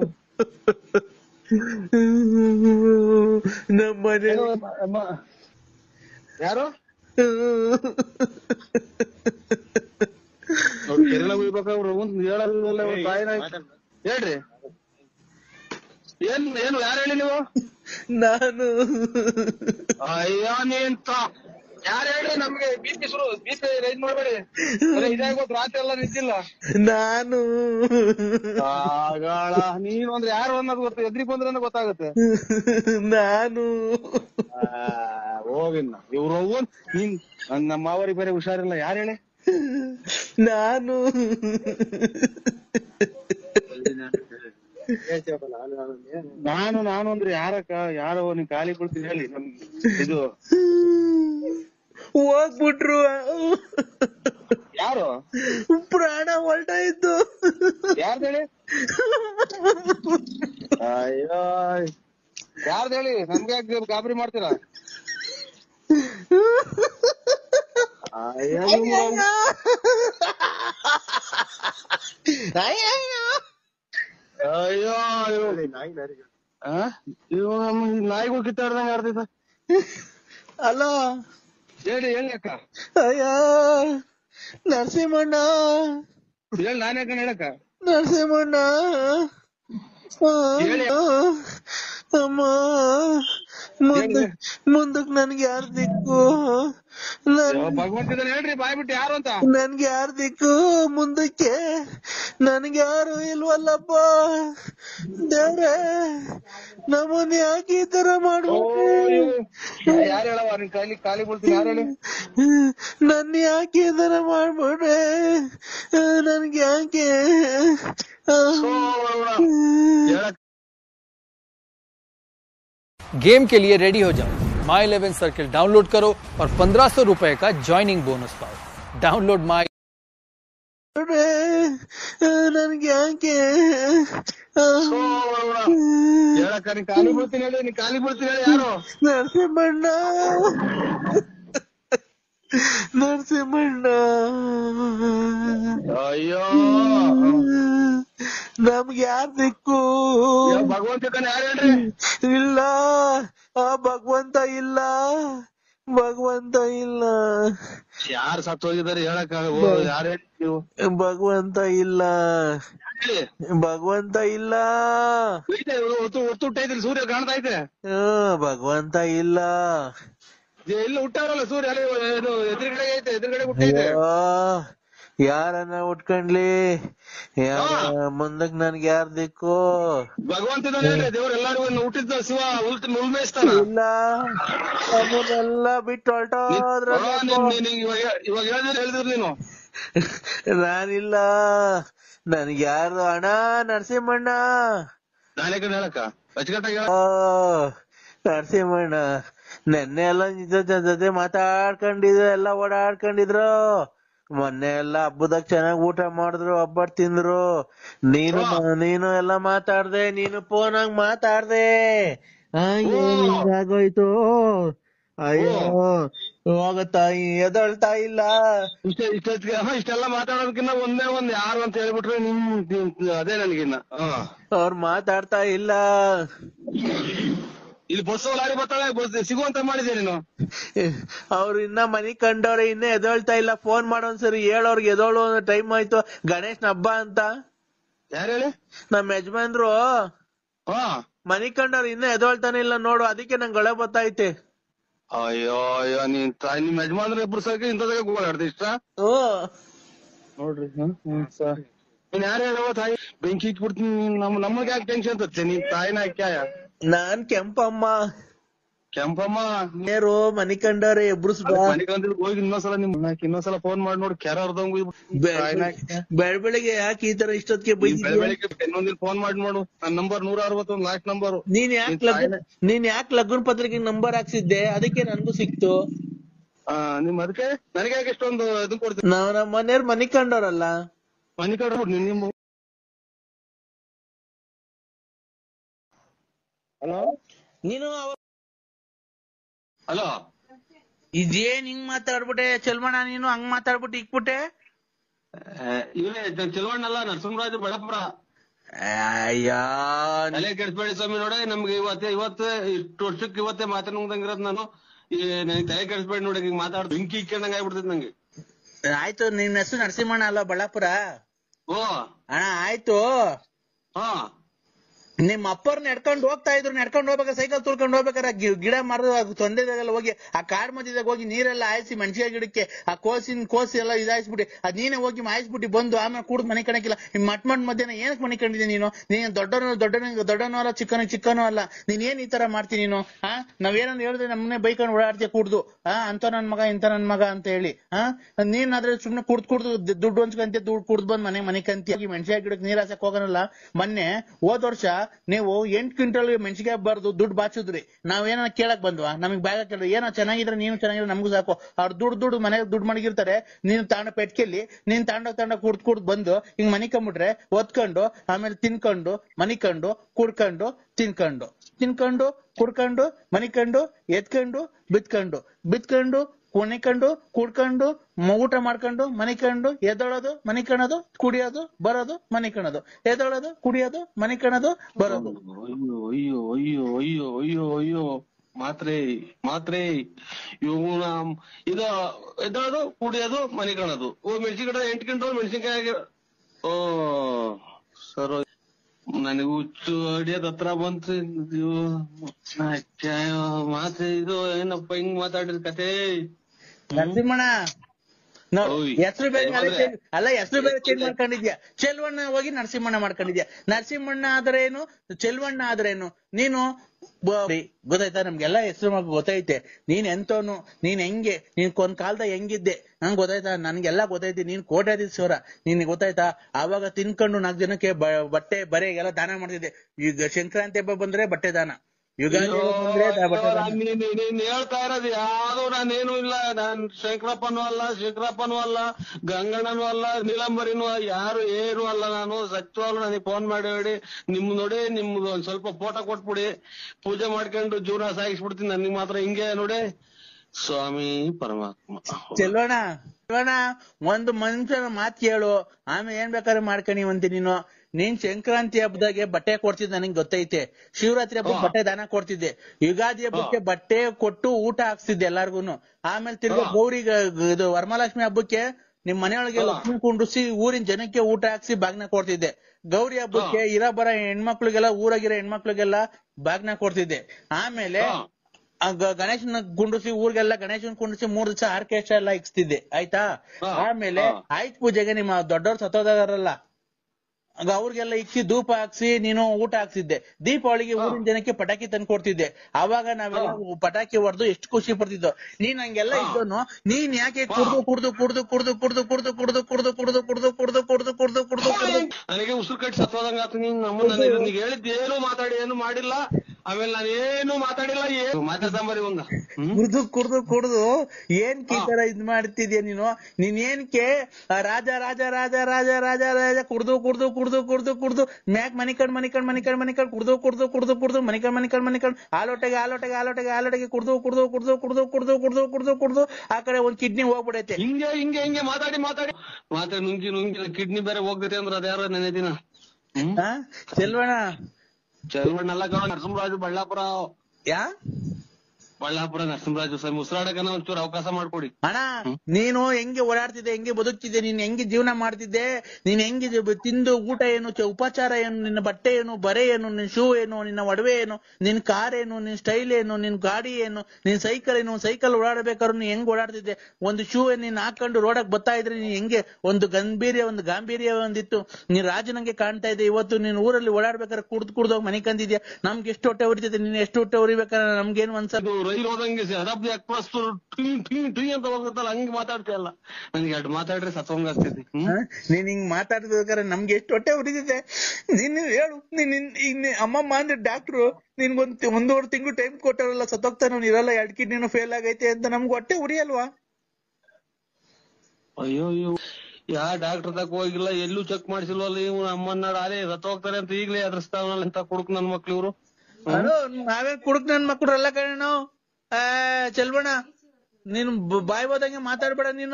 ನಮ್ಮ ಮನೆ ಏನು ಅಮ್ಮ- ಯಾರು ಅವ್ರು ಕೆರೆಲ ಉಯ್ಬೇಕಾದ್ರು ಒಂದ್ ಹೇಳಲ್ಲ ಒಂದ್ ತಾಯಿನ ಹೇಳ್ರಿ ಏನ್ ಏನು ಯಾರು ಹೇಳಿ ನೀವು ನಾನು ಅಯ್ಯೋ ನೀನ್ ಯಾರು ಹೇಳಿ ನಮ್ಗೆ ಬಿಪಿ ಶುರು ಬಿಪಿ ರೈಸ್ ಮಾಡ್ಬೇಡಿ ಬರೀ ಇದಾಗೋತ್ ರಾತ್ರಿ ಎಲ್ಲ ನಿಂತಿಲ್ಲ ನಾನು ಆಗಾಳ ನೀನು ಅಂದ್ರೆ ಯಾರು ಅನ್ನೋದು ಗೊತ್ತು ಎದ್ರಿಗೆ ಬಂದ್ರೆ ಗೊತ್ತಾಗುತ್ತೆ ನಾನು ಆ, ಹೋಗಿನ್ನ ಇವ್ರು ಒಂದ್ ನೀನ್ ನಮ್ಮ ಮಾವರಿಗೆ ಬೇರೆ ಹುಷಾರಿಲ್ಲ ಯಾರು ಹೇಳಿ ನಾನು ನಾನು ನಾನು ಅಂದ್ರೆ ಯಾರಕ್ಕ ಯಾರೋ ನಿನ್ ಖಾಲಿ ಕೊಡ್ತೀನಿ ಹೇಳಿ ನಮ್ ಇದು ಹೋಗ್ಬಿಟ್ರು ಯಾರು ಪ್ರಾಣ ಹೊಲ್ಟಾಯ್ತು ಯಾರ್ದು ಹೇಳಿ ಅಯ್ಯೋ ಯಾರ್ದು ಹೇಳಿ ನಮ್ಗೆ ಯಾಕೆ ಗಾಬರಿ ಮಾಡ್ತೀರಾ ಅಯ್ಯೋ ಇವ್ನು- ಅಯ್ಯೋ ಆ? ಇವ್ ನಮ್ ನಾಯಿಗಳು ಕಿತ್ತಾಡ್ದಂಗ ಆಡ್ತೈತ ಅಲೋ ಹೇಳಿ ಹೇಳಿ ಅಕ್ಕ ಅಯ್ಯ ನರಸಿಂಹಣ್ಣ ಹೇಳಿ ನಾನೇ ಯಾಕಂತ ಹೇಳಕ್ಕ ನರಸಿಂಹಣ್ಣ ಆ, ಹೇಳಿ. ಅಮ್ಮ ಮುಂದೆ ಮುಂದಕ್ ನನ್ಗೆ ಯಾರ್ ದಿಕ್ಕು ನನ್ ಭಗವಂತದಲ್ಲಿ ಹೇಳ್ರಿ ಬಾಯ್ ಬಿಟ್ಟು ಯಾರು ಅಂತ ನನ್ಗೆ ಯಾರ್ ದಿಕ್ಕು ಮುಂದಕ್ಕೆ ನನ್ಗೆ ಯಾರು ಇಲ್ವಲ್ಲಪ್ಪ ದೇವ್ರೆ ನಮ್ಮನ್ನ ಯಾಕೆ ಈ ತರ ಓ ಮಾಡ್ಬಿಟ್ರೆ ಯಾರು ಹೇಳವ ನಿನ್ ಕೈಲಿ ಖಾಲಿ ಬೀಳ್ತೀನಿ ಯಾರು ಹೇಳಿ ನನ್ನ ಯಾಕೆ ಈ ತರ ಮಾಡ್ಬಿಟ್ರೆ ನನ್ಗೆ ಯಾಕೆ ಹೇಳಕ್ गेम के लिए रेडी हो जाओ माई इलेवन सर्किल डाउनलोड करो और पंद्रह सौ रुपए का ज्वाइनिंग बोनस पाओ डाउनलोड माई ನನ್ಗೆ ಯಾಕೆ ಹೇಳಕ್ಕ ನೀನ್ ಖಾಲಿ ಬೀಳ್ತೀನಿ ಹೇಳಿ ನೀನ್ ಖಾಲಿ ಬೀಳ್ತೀನಿ ಹೇಳಿ ಯಾರು ನರಸಿಂಹಣ್ಣ ನರಸಿಂಹಣ್ಣ ಅಯ್ಯೋ ನಮ್ಗೆ ಯಾರ್ ದಿಕ್ಕು ಭಗವಂತ ಕಣ್ ಯಾರು ಹೇಳ್ರಿ ಇಲ್ಲ ಆ ಭಗವಂತ ಇಲ್ಲ ಭಗವಂತ ಇಲ್ಲ ಯಾರು ಸತ್ತು ಹೋಗಿದ್ದಾರೆ ಹೇಳಕ್ಕ ಯಾರು ಹೇಳಿ ನೀವು ಭಗವಂತ ಇಲ್ಲ ಹೇಳಿ ಭಗವಂತ ಇಲ್ಲ ಐತೆ ಹೊತ್ತು ಹೊತ್ತು ಹುಟ್ಟೈತಿಲ್ಲ ಸೂರ್ಯ ಕಾಣ್ತಾ ಐತೆ ಆ, ಭಗವಂತ ಇಲ್ಲ ಏ, ಇಲ್ಲ ಹುಟ್ಟವ್ರಲ್ಲ ಸೂರ್ಯ ಅಲ್ಲಿ ಇದು ಎದುರುಗಡೆ ಐತೆ ಎದುರುಗಡೆ ಹುಟ್ಟೈತೆ ಅಯ್ಯೋ, ಯಾರನ್ನ ಉಟ್ಕೊಂಡ್ಲಿ ಯಾರ ಮುಂದಕ್ ನನ್ಗೆ ಯಾರ್ ದಿಕ್ಕು ಭಗವಂತ ಹೇಳ್ರಿ ದೇವ್ರ ಎಲ್ಲಾರು ಹುಟ್ಟಿದ್ದ ಶಿವ ಉಲ್ಟ್ ಉಲ್ಮೇಯಿಸ್ತಾನ ಇಲ್ಲ ನಮ್ಮನ್ನೆಲ್ಲ ಬಿಟ್ಟು ಹೊರಟೋದ್ರ ಆ, ನೀನ್- ನೀನ್ ಇವಾಗ ಇವಾಗ ಹೇಳಿದ್ರೆ ಹೇಳಿದ್ರು ನೀನು ನಾನಿಲ್ಲ ನನ್ಗೆ ಯಾರು ಅಣ್ಣ ನರಸಿಂಹಣ್ಣ ನಾನೇ ಕಡೆ ಹೇಳಕ್ಕ ಅಚ್ಚುಕಟ್ಟಾಗಿ ಹೇಳ ಓ ನರಸಿಂಹಣ್ಣ ನೆನ್ನೆ ಎಲ್ಲ ನಿಜ ಜ- ಜೊತೆ ಮಾತಾಡ್ಕೊಂಡಿದ್ರು ಎಲ್ಲ ಓಡಾಡ್ಕೊಂಡಿದ್ರು ಮೊನ್ನೆ ಎಲ್ಲ ಹಬ್ಬದಾಗ ಚೆನ್ನಾಗ್ ಊಟ ಮಾಡಿದ್ರು ಹಬ್ಬಟ್ ತಿಂದ್ರು ನೀನು ನೀನು ಎಲ್ಲ ಮಾತಾಡ್ದೆ ನೀನು ಫೋನ್ ಆಗ್ ಮಾತಾಡ್ದೆ ಆ, ಏನ್ ಹಿಂಗಾಗೋಯ್ತು ಅಯ್ಯೋ ಹೋಗತ್ತಾ ಎದಳ್ತಾ ಇಲ್ಲ ಇಷ್ಟ ಇಷ್ಟೊತ್ತಿಗೆ ಹಾ ಇಷ್ಟೆಲ್ಲ ಮಾತಾಡೋದಕ್ಕಿನ್ನ ಒಂದೇ ಒಂದ್ ಯಾರು ಅಂತ ಹೇಳ್ಬಿಟ್ರೆ ನಿಮ್ ನಿಮ್- ಅದೇ ನನಗಿನ್ನ ಹಾ ಅವ್ರ್ ಮಾತಾಡ್ತಾ ಇಲ್ಲ ಇಲ್ಲಿ ಬಸ್ ಲಾರಿ ಬರ್ತಾಳೆ ಬಸ್ ಸಿಗುವಂತ ಮಾಡಿದೆ ನೀನು ಅವ್ರು ಇನ್ನ ಮನಿ ಕಂಡವ್ರೆ ಇನ್ನ ಎದೊಳ್ತಾ ಇಲ್ಲ ಫೋನ್ ಮಾಡೋನ್ಸರಿ ಹೇಳೋರ್ಗೆ ಎದೋಳು ಟೈಮ್ ಆಯ್ತು ಗಣೇಶನ್ ಹಬ್ಬ ಅಂತ ಯಾರು ಹೇಳಿ ನಮ್ ಯಜಮಾನ್ರು ಹಾ ಮನಿ ಕಂಡವ್ರು ಇನ್ನ ಎದೊಳ್ತಾನೆ ಇಲ್ಲ ನೋಡು ಅದಕ್ಕೆ ನಂಗ್ ಗಳೆ ಬತ್ತೈತೆ ಅಯ್ಯೋ ಅಯ್ಯೋ ನೀನ್ ತಾಯಿ ನಿಮ್ ಯಜಮಾನ್ರ ಇಬ್ರು ಸರ್ಕ ಇಂಥದಾಗ ಗೋಳಾಡ್ದೆ ಇಷ್ಟ ನೋಡ್ರಿ ಹ್ಮ್ ಹ್ಮ್ ಸರ್ ನೀನ್ ಯಾರು ಹೇಳವ ತಾಯಿ ಬೆಂಕಿ ಇಟ್ಬಿಡ್ತೀನಿ ನೀನ್ ನಮ್ ನಮಗೆ ಯಾಕೆ ಟೆನ್ಷನ್ ತತ್ತೆ ನೀನ್ ತಾಯಿನ ಕ್ಯಾಯ ನಾನ್ ಕೆಂಪಮ್ಮ ಕೆಂಪಮ್ಮ ನೇರು ಮನಿ ಕಂಡವ್ರೆ ಎಬ್ರುಸ್ ಬಾ ಮನೆಗಂದ್ರೆ ಹೋಗಿ ಇನ್ನೊಂದ್ಸಲ ನಿಮ್ ಅಣ್ಣಾಕ್ ಇನ್ನೊಂದ್ಸಲ ಫೋನ್ ಮಾಡಿ ನೋಡಿ ಕೆರ ಅರ್ಧಂಗ್ ಬೆಳ್ ಬೆಳಿಗ್ಗೆ ಯಾಕೆ ಈ ತರ ಇಷ್ಟೊತ್ತಿಗೆ ಬೈದಿದ್ಯಾ ಬೆಳಿಗ್ಗೆ ಇನ್ನೊಂದಿನ ಫೋನ್ ಮಾಡಿ ನೋಡು ನನ್ ನಂಬರ್ ನೂರ ಅರವತ್ತೊಂದ್ ಲಾಸ್ಟ್ ನಂಬರ್ ನೀನ್ ಯಾಕೆ ನಿನ್ ಲಗ್ನ ತಾಯಿನ- ನೀನ್ ಯಾಕೆ ಲಗ್ನ ಪತ್ರಿಕೆ ನಂಬರ್ ಹಾಕ್ಸಿದ್ದೆ ಅದಕ್ಕೆ ನನ್ಗೂ ಸಿಕ್ತು ನಿಮ್ ಅದಕ್ಕೆ ನನಗೆ ಯಾಕೆ ಇಷ್ಟೊಂದು ಇದನ್ ಕೊಡ್ತೀನಿ ನಾವ್ ನಮ್ ಮನೆಯವ್ರ್ ಮನಿ ಕಂಡವ್ರಲ್ಲ ಮನೆ ಕಡೆ ನಿನ್ ನಿಮ್ಮ ಹಲೋ ನೀನು ಅವ- ಹಲೋ ಇದೇನ್ ಹಿಂಗ್ ಮಾತಾಡ್ಬಿಟ್ಟೆ ಚಲ್ಮಣ್ಣ ನೀನು ಹಂಗ್ ಮಾತಾಡ್ಬಿಟ್ಟು ಇಕ್ಬಿಟ್ಟೆ ಇವನೇ ಚೆಲುವಣ್ಣಲ್ಲ ನರಸಿಂಹರಾಜ ಬಳ್ಳಾಪುರ ಅಯ್ಯ ತಲೆ ಕೆಡಿಸ್ಬೇಡಿ ಸ್ವಾಮಿ ನೋಡ ನಮ್ಗೆ ಇವತ್ತೇ ಇವತ್ತೇ ಇಷ್ಟು ವರ್ಷಕ್ಕೆ ಇವತ್ತೇ ಮಾತಾಡಂಗಿರೋದ್ ನಾನು ಈ ನನಗೆ ತಲೆ ಕೆಡಿಸ್ಬೇಡಿ ನೋಡಿ ಹಿಂಗ್ ಮಾತಾಡ್ ಬೆಂಕಿ ಇಕ್ಕೊಂಡಂಗ ಆಗ್ಬಿಡ್ತೈತಿ ನಂಗೆ ಆಯ್ತು ನಿನ್ ಹೆಸರು ನರಸಿಂಹಣ್ಣ ಅಲ್ಲ ಬಳ್ಳಾಪುರ ಓ ಅಣ್ಣ ಆಯ್ತು ಹಾ ನಿಮ್ ಅಪ್ಪರ್ ನಡ್ಕೊಂಡ್ ಹೋಗ್ತಾ ಇದ್ರು ನಡ್ಕೊಂಡ್ ಹೋಗ್ಬೇಕಾದ್ರೆ ಸೈಕಲ್ ತುಳ್ಕೊಂಡ್ ಹೋಗ್ಬೇಕಾದ್ರೆ ಆ ಗಿ- ಗಿಡ ಮರದ ತೊಂದರೆದಾಗೆಲ್ಲ ಹೋಗಿ ಆ ಕಾಡ್ ಮಧ್ಯದಾಗ ಹೋಗಿ ನೀರೆಲ್ಲ ಹಾಯಿಸಿ ಮೆಣಸಿನ ಗಿಡಕ್ಕೆ ಆ ಕೋಸಿನ ಕೋಸಿ ಎಲ್ಲ ಇದಾಯಿಸ್ಬಿಟ್ಟು ಅದ್ ನೀನೇ ಹೋಗಿ ಮಾಯಿಸ್ಬಿಟ್ಟು ಬಂದು ಆಮೇಲೆ ಕುಡ್ದು ಮನೆ ಕಣಕಿಲ್ಲ ಈ ಮಟ್ ಮಟ್ ಮಧ್ಯಾಹ್ನ ಏನಕ್ ಮನೆ ಕಂಡಿದ್ದೆ ನೀನು ನೀನ್ ದೊಡ್ಡವನು ದೊಡ್ಡನ ದೊಡ್ಡನೂ ಅಲ್ಲ ಚಿಕ್ಕನು ಚಿಕ್ಕನೂ ಅಲ್ಲ ನೀನ್ ಏನ್ ಈ ತರ ಮಾಡ್ತೀನಿ ನೀನು ಹಾ ನಾವೇನಂದ್ ಹೇಳಿದ್ರೆ ನಮ್ಮನೆ ಬೈಕೊಂಡು ಓಡಾಡ್ತೀಯ ಕುಡ್ದು ಹಾ ಅಂತ ನನ್ ಮಗ ಇಂತ ನನ್ ಮಗ ಅಂತ ಹೇಳಿ ಹಾ ನೀನ್ ಆದ್ರೆ ಸುಮ್ನೆ ಕುಡ್ದು ಕುಡ್ದು ದುಡ್ಡು ಹೊಂಚ್ಕಂತ ದುಡ್ಡು ಕುಡ್ದು ಬಂದ್ ಮನೆ ಮನೆ ಕಂತಿ ಮೆಣಸಿನ ಗಿಡಕ್ಕೆ ನೀರ್ ಹಾಸಕ್ ಹೋಗೋನಲ್ಲ ಮೊನ್ನೆ ಹೋದ್ ವರ್ಷ ನೀವು ಎಂಟ್ ಕ್ವಿಂಟಲ್ ಮೆಣಸಿನ್ಕಾಯಿ ಬರ್ದು ದುಡ್ಡು ಬಾಚಿದ್ರಿ ನಾವೇನ ಕೇಳಕ್ ಬಂದ್ವಾ ನಮಗ್ ಬ್ಯಾಗ ಕೇಳಿದ್ರೆ ಏನೋ ಚೆನ್ನಾಗಿದ್ರೆ ನೀನು ಚೆನ್ನಾಗಿದ್ರೆ ನಮಗೂ ಸಾಕು ಅವ್ರು ದುಡ್ಡು ದುಡ್ಡು ಮನೆಗೆ ದುಡ್ಡು ಮಡಗಿರ್ತಾರೆ ನೀನು ತಾಂಡ ಪೆಟ್ಕೆಲ್ಲಿ ನೀನ್ ತಾಂಡ ತಾಂಡ ಕುಡ್ದ್ ಕುಡ್ದ್ ಬಂದು ಹಿಂಗ್ ಮನಿಕೊಂಬಿಟ್ರೆ ಒತ್ಕೊಂಡು ಆಮೇಲೆ ತಿನ್ಕೊಂಡು ಮನಿಕೊಂಡು ಕುಡ್ಕೊಂಡು ತಿನ್ಕೊಂಡು ತಿನ್ಕೊಂಡು ಕುಡ್ಕೊಂಡು ಮನಿಕೊಂಡು ಎತ್ಕೊಂಡು ಬಿತ್ಕೊಂಡು ಬಿತ್ಕೊಂಡು ಕುಣಿಕೊಂಡು ಕುಡ್ಕೊಂಡು ಮ- ಊಟ ಮಾಡ್ಕೊಂಡು ಮನಿಕೊಂಡು ಎದ್ದೊಳೋದು ಮನಿಕಣೋದು ಕುಡಿಯೋದು ಬರೋದು ಮನಿಕಣೋದು ಎದ್ದೊಳೋದು ಕುಡಿಯೋದು ಮನಿಕಣೋದು ಬರೋದು ಅಯ್ಯೋ ಅಯ್ಯೋ ಅಯ್ಯೋ ಅಯ್ಯೋ ಅಯ್ಯೋ ಅಯ್ಯೋ ಮಾತ್ರೆ ಮಾತ್ರೆ ಇವನ ಇದು ಎದ್ದೋದು ಕುಡಿಯೋದು ಮನೆ ಕಾಣೋದು ಓ ಮೆಣಸಿನ್ಕಾಯಿ ಎಂಟು ಗಂಟೆ ಮೆಣಸಿನ್ಕಾಯಿ ಓ ಸರ್ ನನಗೆ ಹುಚ್ಚು ಹಿಡಿಯೋದ್ ಹತ್ರ ಬಂತು ಇದು ಅಯ್ಯೋ, ಮಾತ್ರೆ ಇದು ಏನಪ್ಪ ಹಿಂಗ್ ಮಾತಾಡಿದ ಕತೆ ನರಸಿಂಹಣ್ಣ ಓಯ್. ಹೆಸರು ಬೇರೆ ಏನ್ ಅಲ್ಲ ಮಾಡ್ದೆ? change- ಅಲ್ಲ ಹೆಸರು ಬೇರೆ ಚೇಂಜ್ ಮಾಡ್ಕೊಂಡಿದ್ಯಾ ಚೆಲ್ವಣ್ಣ ಹೋಗಿ ನರಸಿಂಹಣ್ಣ ಮಾಡ್ಕೊಂಡಿದ್ಯಾ ನರಸಿಂಹಣ್ಣ ಆದ್ರೇನು ಚೆಲ್ವಣ್ಣ ಆದ್ರೇನು ನೀನು ಬ- ಗೊತ್ತಾಯ್ತಾ ನಮ್ಗೆಲ್ಲ ಹೆಸರು ಗೊತ್ತೈತೆ ನೀನ್ ಎಂತವನು ನೀನ್ ಹೆಂಗೆ ನೀನ್ ಒಂದ್ ಕಾಲದಾಗ ಹೆಂಗಿದ್ದೆ ನಂಗ್ ಗೊತ್ತಾಯ್ತಾ ನನ್ಗೆಲ್ಲ ಗೊತ್ತೈತಿ ನೀನ್ ಕೋಟ್ಯಾಧೀಶ್ವರ ನಿನ್ ಗೊತ್ತಾಯ್ತಾ ಆವಾಗ ತಿನ್ಕೊಂಡು ನಾಲ್ಕು ಜನಕ್ಕೆ ಬ- ಬಟ್ಟೆ ಬರೆಗೆಲ್ಲ ದಾನ ಮಾಡ್ತಿದ್ದೆ ಈಗ ಸಂಕ್ರಾಂತಿ ಹಬ್ಬ ಬಂದ್ರೆ ಬಟ್ಟೆ ದಾನ ಯುಗಾದಿ ಹಬ್ಬ ಬಂದ್ರೆ ದ- ಬಟ್ಟೆ ದಾನ ನೀನ್ ನೀನ್- ನೀನ್ ಹೇಳ್ತಾ ಇರೋದು ಯಾವ್ದು ನಾನೇನು ಇಲ್ಲ ನಾನ್ ಶಂಕರಪ್ಪನೂ ಅಲ್ಲ ಶಂಕರಪ್ಪನೂ ಅಲ್ಲ ಗಂಗಣ್ಣನೂ ಅಲ್ಲ ನೀಲಂಬರಿನೂ ಅಲ್ಲ, ಯಾರು ಏನು ಅಲ್ಲ ನಾನು ಸತ್ಯವಾಗ್ಲು ನನಗೆ ಫೋನ್ ಮಾಡಿ ಹೇಳಿ ನಿಮ್ ನೋಡಿ ನಿಮ್ದು ಒಂದ್ ಸ್ವಲ್ಪ ಫೋಟೋ ಕೊಟ್ಬಿಡಿ ಪೂಜೆ ಮಾಡ್ಕೊಂಡು ಜೀವನ ಸಾಗಿಸ್ಬಿಡ್ತೀನಿ ನನಗೆ ಮಾತ್ರ ಹಿಂಗೆ ನೋಡಿ ಸ್ವಾಮಿ ಪರಮಾತ್ಮ ಚೆಲ್ವಣ ಚೆಲ್ವಣ ಒಂದು ಮನುಷ್ಯನ ಮಾತ್ ಕೇಳು ಆಮೇಲೆ ಏನ್ ಬೇಕಾದ್ರೆ ಮಾಡ್ಕಣಿವಂತೆ ನೀನು ನೀನ್ ಸಂಕ್ರಾಂತಿ ಹಬ್ಬದಾಗೆ ಬಟ್ಟೆ ಕೊಡ್ತಿದ್ದೆ ನನಗೆ ಗೊತ್ತೈತೆ ಶಿವರಾತ್ರಿ ಹಬ್ಬಕ್ಕೆ ಬಟ್ಟೆ ದಾನ ಕೊಡ್ತಿದ್ದೆ ಯುಗಾದಿ ಹಬ್ಬಕ್ಕೆ ಬಟ್ಟೆ ಕೊಟ್ಟು ಊಟ ಹಾಕ್ಸ್ತಿದ್ದೆ ಎಲ್ಲಾರ್ಗುನು ಆಮೇಲೆ ತಿರ್ಗಾ ಗೌರಿ ಇದು ವರಮಹಾಲಕ್ಷ್ಮಿ ಹಬ್ಬಕ್ಕೆ ನಿಮ್ ಮನೆಯೊಳಗೆ ಲಕ್ಷ್ಮಿ ಕುಂಡ್ರಿಸಿ ಊರಿನ ಜನಕ್ಕೆ ಊಟ ಹಾಕ್ಸಿ ಬಾಗ್ನ ಕೊಡ್ತಿದ್ದೆ ಗೌರಿ ಹಬ್ಬಕ್ಕೆ ಇರ ಬರ ಹೆಣ್ಮಕ್ಳಿಗೆಲ್ಲ ಊರಾಗಿರೋ ಹೆಣ್ಮಕ್ಳಿಗೆಲ್ಲ ಬಾಗ್ನ ಕೊಡ್ತಿದ್ದೆ ಆಮೇಲೆ ಹಾ. ಆ ಗ- ಗಣೇಶನ ಕುಂಡ್ರಿಸಿ ಊರಿಗೆಲ್ಲ ಗಣೇಶನ್ ಕುಂಡ್ರಿಸಿ ಮೂರ್ ದಿವಸ ಆರ್ಕೆಸ್ಟ್ರಾ ಎಲ್ಲ ಇಕ್ಸ್ತಿದ್ದೆ ಆಯ್ತಾ ಹಾ, ಆಮೇಲೆ ಹಾ. ಆಯ್ತ್ ಪೂಜೆಗೆ ನಿಮ್ಮ ದೊಡ್ಡವ್ರು ಸತ್ತೋದಾರಲ್ಲ ಆಗ ಅವ್ರಿಗೆಲ್ಲ ಇಕ್ಕಿ ಧೂಪ ಹಾಕ್ಸಿ ನೀನು ಊಟ ಹಾಕ್ಸಿದ್ದೆ ದೀಪಾವಳಿಗೆ ಊರಿನ ಜನಕ್ಕೆ ಪಟಾಕಿ ತಂದು ಕೊಡ್ತಿದ್ದೆ ಅವಾಗ ನಾವೆಲ್ಲ ಪಟಾಕಿ ಹೊಡೆದು ಎಷ್ಟು ಖುಷಿ ಪಡ್ತಿದ್ದೋ ನೀನ್ ಹಂಗೆಲ್ಲ ಇದ್ದೋನು ನೀನ್ ಯಾಕೆ ಕುಡ್ದು ಕುಡ್ದು ಕುಡ್ದು ಕುಡ್ದು ಕುಡ್ದು ಕುಡ್ದು ಕುಡ್ದು ಕುಡ್ದು ಕುಡ್ದು ಕುಡ್ದು ಕುಡ್ದು ಕುಡ್ದು ಕುಡ್ದು ಕುಡ್ದು ಕುಡ್ದು ನನಗೆ ಉಸಿರು ಕಟ್ಟಿ ಸತ್ತೋದಂಗ ಆತು ನೀನ್ ನಮ್ಮ ನನಗೆ ನಿನಗೆ ಹೇಳಿದ್ದು ಏನು ಮಾತಾಡಿ ಏನು ಮಾಡಿಲ್ಲ ಆಮೇಲೆ ನಾನು ಏನು ಮಾತಾಡಿಲ್ಲ ಏನು ಮಾತಾಡ್ತಾಂಬರಿ ಒಂದ ಹ್ಮ್ ಕುಡ್ದು ಕುಡ್ದು ಕುಡ್ದು ಏನ್ ಈ ತರ ಇದ್ ಮಾಡ್ತಿದ್ಯಾ ನೀನು ನೀನ್ ಏನ್ಕೆ ಆ ರಾಜ ರಾಜ ರಾಜ ರಾಜ ರಾಜ ರಾಜ ಕುಡ್ದು ಕುಡ್ದು ಕುಡ್ದು ಕುಡ್ದು ಕುಡ್ದು ಮ್ಯಾಕ್ ಮನಿಕಂಡ್ ಮನಿಕಂಡ್ ಮನಿಕಂಡ್ ಮನಿಕಂಡ್ ಕುಡ್ದು ಕುಡ್ದು ಕುಡ್ದು ಕುಡ್ದು ಮನಿಕಂಡ್ ಮನಿಕಂಡ್ ಮನಿಕಂಡ್ ಆಲೋಟೆಗೆ ಆಲೋಟೆಗೆ ಆಲೋಟೆಗೆ ಆಲೋಟೆಗೆ ಕುಡ್ದು ಕುಡ್ದು ಕುಡ್ದು ಕುಡ್ದು ಕುಡ್ದು ಕುಡ್ದು ಕುಡ್ದು ಕುಡ್ದು ಆ ಕಡೆ ಒಂದ್ ಕಿಡ್ನಿ ಹೋಗ್ಬಿಡೈತೆ ಹಿಂಗೆ ಹಿಂಗೆ ಹಿಂಗೆ ಮಾತಾಡಿ ಮಾತಾಡಿ ಮಾತಾಡಿ ನುಂಗಿ ನುಂಗಿ ಕಿಡ್ನಿ ಬೇರೆ ಹೋಗ್ತೈತೆ ಅಂದ್ರೆ ಅದ್ಯಾರೋ ನೆನೆ ದಿನ ಹ್ಮ್ ಹಾ ಚೆಲ್ವಣ ಚಲವಣ್ಣಲ್ಲ ಕಣ ನರಸಿಂಹರಾಜು ಬಳ್ಳಾಪುರ ಯಾ ಬಳ್ಳಾಪುರ ನರಸಿಂಹರಾಜು ಸ್ವಾಮಿ ಉಸಿರಾಡಕನ ಒಂಚೂರು ಅವಕಾಶ ಮಾಡ್ಕೊಡಿ ಅಣ್ಣ ನೀನು ಹೆಂಗೆ ಓಡಾಡ್ತಿದ್ದೆ ಹೆಂಗೆ ಬದುಕ್ತಿದ್ದೆ ನೀನ್ ಹೆಂಗೆ ಜೀವನ ಮಾಡ್ತಿದ್ದೆ ನೀನ್ ಹೆಂಗೆ ಜೀವ- ತಿಂದು ಊಟ ಏನು ಚ- ಉಪಚಾರ ಏನು ನಿನ್ನ ಬಟ್ಟೆ ಏನು ಬರೆ ಏನು ನಿನ್ ಶೂ ಏನು ನಿನ್ನ ಒಡವೆ ಏನು ನಿನ್ ಕಾರ್ ಏನು ನಿನ್ ಸ್ಟೈಲ್ ಏನು ನಿನ್ ಗಾಡಿ ಏನು ನಿನ್ ಸೈಕಲ್ ಏನು ಸೈಕಲ್ ಓಡಾಡ್ಬೇಕಾದ್ರೆ ನೀನ್ ಹೆಂಗ್ ಓಡಾಡ್ತಿದ್ದೆ ಒಂದು ಶೂ ನೀನ್ ಹಾಕೊಂಡು ರೋಡಕ್ ಬರ್ತಾ ಇದ್ರೆ ನೀನ್ ಹೆಂಗೆ ಒಂದು ಗಂಭೀರ್ಯ ಒಂದು ಗಾಂಭೀರ್ಯ ಒಂದಿತ್ತು ನೀನ್ ರಾಜನಂಗೆ ಕಾಣ್ತಾ ಇದೆ ಇವತ್ತು ನೀನ್ ಊರಲ್ಲಿ ಓಡಾಡ್ಬೇಕಾದ್ರೆ ಕುಡ್ದು ಕುಡ್ದೋಗ್ ಮನೆ ಕಂದಿದ್ಯಾ ನಮ್ಗೆ ಎಷ್ಟು ಹೊಟ್ಟೆ ಉರಿತೈತೆ ನೀನ್ ಎಷ್ಟು ಹೊಟ್ಟೆ ಉರಿಬೇಕಾದ್ರೆ ನಮ್ಗೇನು ಅನ್ಸಲ್ಲ ಇದು ರೈಲು ಹೋದಂಗೆ ಶತಾಬ್ದಿ ಎಕ್ಸ್ಪ್ರೆಸ್ ಟೀ ಟೀ ಟೀ ಅಂತ ಹೋಗುತ್ತಲ್ಲ ಹಂಗೆ ಮಾತಾಡ್ತಿಯಲ್ಲ ನನ್ಗೆ ಎರಡು ಮಾತಾಡ್ರೆ ಸತ್ವಂಗ ಆಗ್ತೈತಿ ಹ್ಮ್ ಹ? ನೀನ್ ಹಿಂಗ್ ಮಾತಾಡ್ಬೇಕಾದ್ರೆ ನಮ್ಗೆ ಎಷ್ಟು ಹೊಟ್ಟೆ ಉರಿದಿದೆ ನೀನ್ ಹೇಳು ನೀನ್ ಇನ್- ಇನ್ ಅಮ್ಮಮ್ಮ ಅಂದ್ರೆ ಡಾಕ್ಟ್ರು ನಿನ್ಗೊಂದ್ ತಿ- ಒಂದೂವರೆ ತಿಂಗಳು ಟೈಮ್ ಕೊಟ್ಟಾರಲ್ಲ ಸತ್ತೋಗ್ತಾನ ಇರಲ್ಲ ಎರಡ್ ಕಿಡ್ನಿನೂ ಫೇಲ್ ಆಗೈತೆ ಅಂತ ನಮ್ಗೆ ಹೊಟ್ಟೆ ಉರಿಯಲ್ವಾ ಅಯ್ಯೋ ಅಯ್ಯೋ ಯಾ ಡಾಕ್ಟರ್ ತಕ ಹೋಗಿಲ್ಲ ಎಲ್ಲೂ ಚೆಕ್ ಮಾಡಿಸಿಲ್ವಲ್ಲ ಇವ್ನು ಅಮ್ಮನ್ನ ಅದೇ ಸತ್ತು ಹೋಗ್ತಾರೆ ಅಂತ ಈಗ್ಲೇ ಎದುರಿಸ್ತಾವನಲ್ಲ ಅಂತ ಕುಡುಕ್ ನನ್ ಮಕ್ಳು ಇವ್ರು ಅಲೋ ನಾವೇ ಕುಡುಕ್ ನನ್ ಮಕ್ಳು ಎಲ್ಲ ಕಣ ಆ ಚೆಲ್ವಣ ನೀನು ಬ- ಬಾಯ್ ಹೋದಂಗೆ ಮಾತಾಡ್ಬೇಡ ನೀನು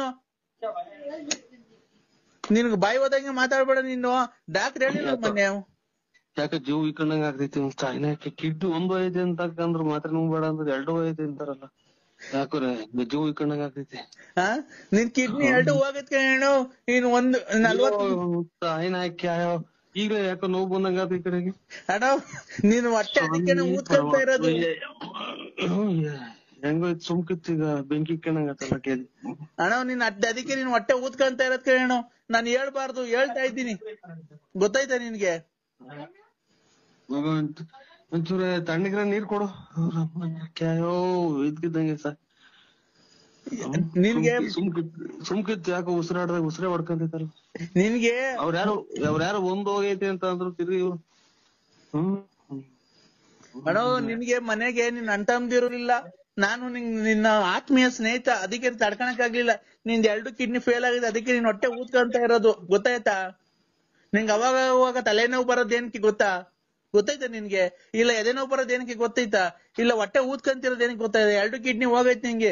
ನಿನ್ಗೆ ಬಾಯ್ ಹೋದಂಗೆ ಮಾತಾಡ್ಬೇಡ ನೀನು ಡಾಕ್ಟರ್ ಹೇಳಿಲ್ಲ ಮೊನ್ನೆ ಯಾಕೆ ಜೀವ ಇಕ್ಕಂಡಂಗ ಆಗ್ತೈತಿ ಚಾಯ್ನ ಕಿಡ್ನಿ ಒಂದು ಐತೆ ಅಂತ ಅಂದ್ರ ಮಾತ್ರ ನುಂಗ್ಬೇಡ ಅಂದ್ರೆ ಎರಡು ಐತೆ ಅಂತಾರಲ್ಲ ಯಾಕಂದ್ರೆ ಜೀವ ಇಕ್ಕಂಡಂಗ ಆಗ್ತೈತಿ ಹಾ ನಿನ್ ಕಿಡ್ನಿ ಎರಡು ಹೋಗತ್ ಕಣೋ ನೀನ್ ಒಂದು ನಲ್ವತ್ತು ಚಾಯ್ನ ಕ್ಯಾಯೋ ಈಗಲೇ ಯಾಕೋ ನೋವು ಬಂದಂಗ ಆತ ಈ ಕಡೆಗೆ ಅಣ್ಣ ನೀನು ಹೊಟ್ಟೆ ಅದಕ್ಕೆ ಊದ್ಕೊಂತ ಇರೋದು ಹೆಂಗೋ ಇದು ಸುಮ್ಕಿತ್ತು ಈಗ ಬೆಂಕಿ ಇಕ್ಕಂಡಂಗ ಆತಲ್ಲ ಕೇಳಿ ಅಣ್ಣ ನಿನ್ ಅಡ್ಡ ಅದಕ್ಕೆ ನೀನ್ ಹೊಟ್ಟೆ ಊದ್ಕೊಂತ ಇರೋದ್ ಕಣೋ ನಾನು ಹೇಳ್ಬಾರ್ದು ಹೇಳ್ತಾ ಇದ್ದೀನಿ ಗೊತ್ತಾಯ್ತಾ ನಿನ್ಗೆ ಮಗ ಒಂಚೂ- ಒಂಚೂರು ತಣ್ಣಗಿರ ನೀರ್ ಕೊಡು ಕ್ಯಾಯೋ ಇದ್ಕಿದ್ದಂಗೆ ಸರ್ ನಿನ್ಗೆ ಸುಮ್ಕಿತ್ ಸುಮ್ಕಿತ್ ಯಾಕೋ ಉಸಿರಾಡ್ದಾಗ ಉಸಿರೇ ಹೊಡ್ಕೊಂತೈತಲ್ಲ ನಿನ್ಗೆ ಅವ್ರ್ಯಾರು ಅವ್ರ್ಯಾರು ಒಂದ್ ಹೋಗೈತೆ ಅಂತ ಅಂದ್ರು ತಿರ್ಗಿ ಇವ್ರು ಹ್ಮ್ ಅಣ್ಣ ನಿನ್ಗೆ ಮನೆಗೆ ನಿನ್ ಅಂಟಮ್ದಿರೋಲಿಲ್ಲ ನಾನು ನಿನ್ ನಿನ್ನ ಆತ್ಮೀಯ ಸ್ನೇಹಿತ ಅದಕ್ಕೆ ತಡ್ಕಣಕ್ ಆಗ್ಲಿಲ್ಲ ನಿಂದ್ ಎರಡು ಕಿಡ್ನಿ ಫೇಲ್ ಆಗಿದೆ ಅದಕ್ಕೆ ನೀನ್ ಹೊಟ್ಟೆ ಊದ್ಕೊಂತ ಇರೋದು ಗೊತ್ತಾಯ್ತಾ ನಿಂಗೆ ಅವಾಗ ಅವಾಗ ತಲೆನೋವು ಬರೋದ್ ಏನಕ್ಕೆ ಗೊತ್ತಾ ಗೊತ್ತೈತಾ ನಿನ್ಗೆ ಇಲ್ಲ ಎದೆ ನೋವು ಬರೋದ್ ಏನಕ್ಕೆ ಗೊತ್ತೈತಾ ಇಲ್ಲ ಹೊಟ್ಟೆ ಊದ್ಕೊಂತಿರೋದ್ ಏನಕ್ಕೆ ಗೊತ್ತಾಯ್ತಾ ಎರಡು ಕಿಡ್ನಿ ಹೋಗೈತ್ ನಿಂಗೆ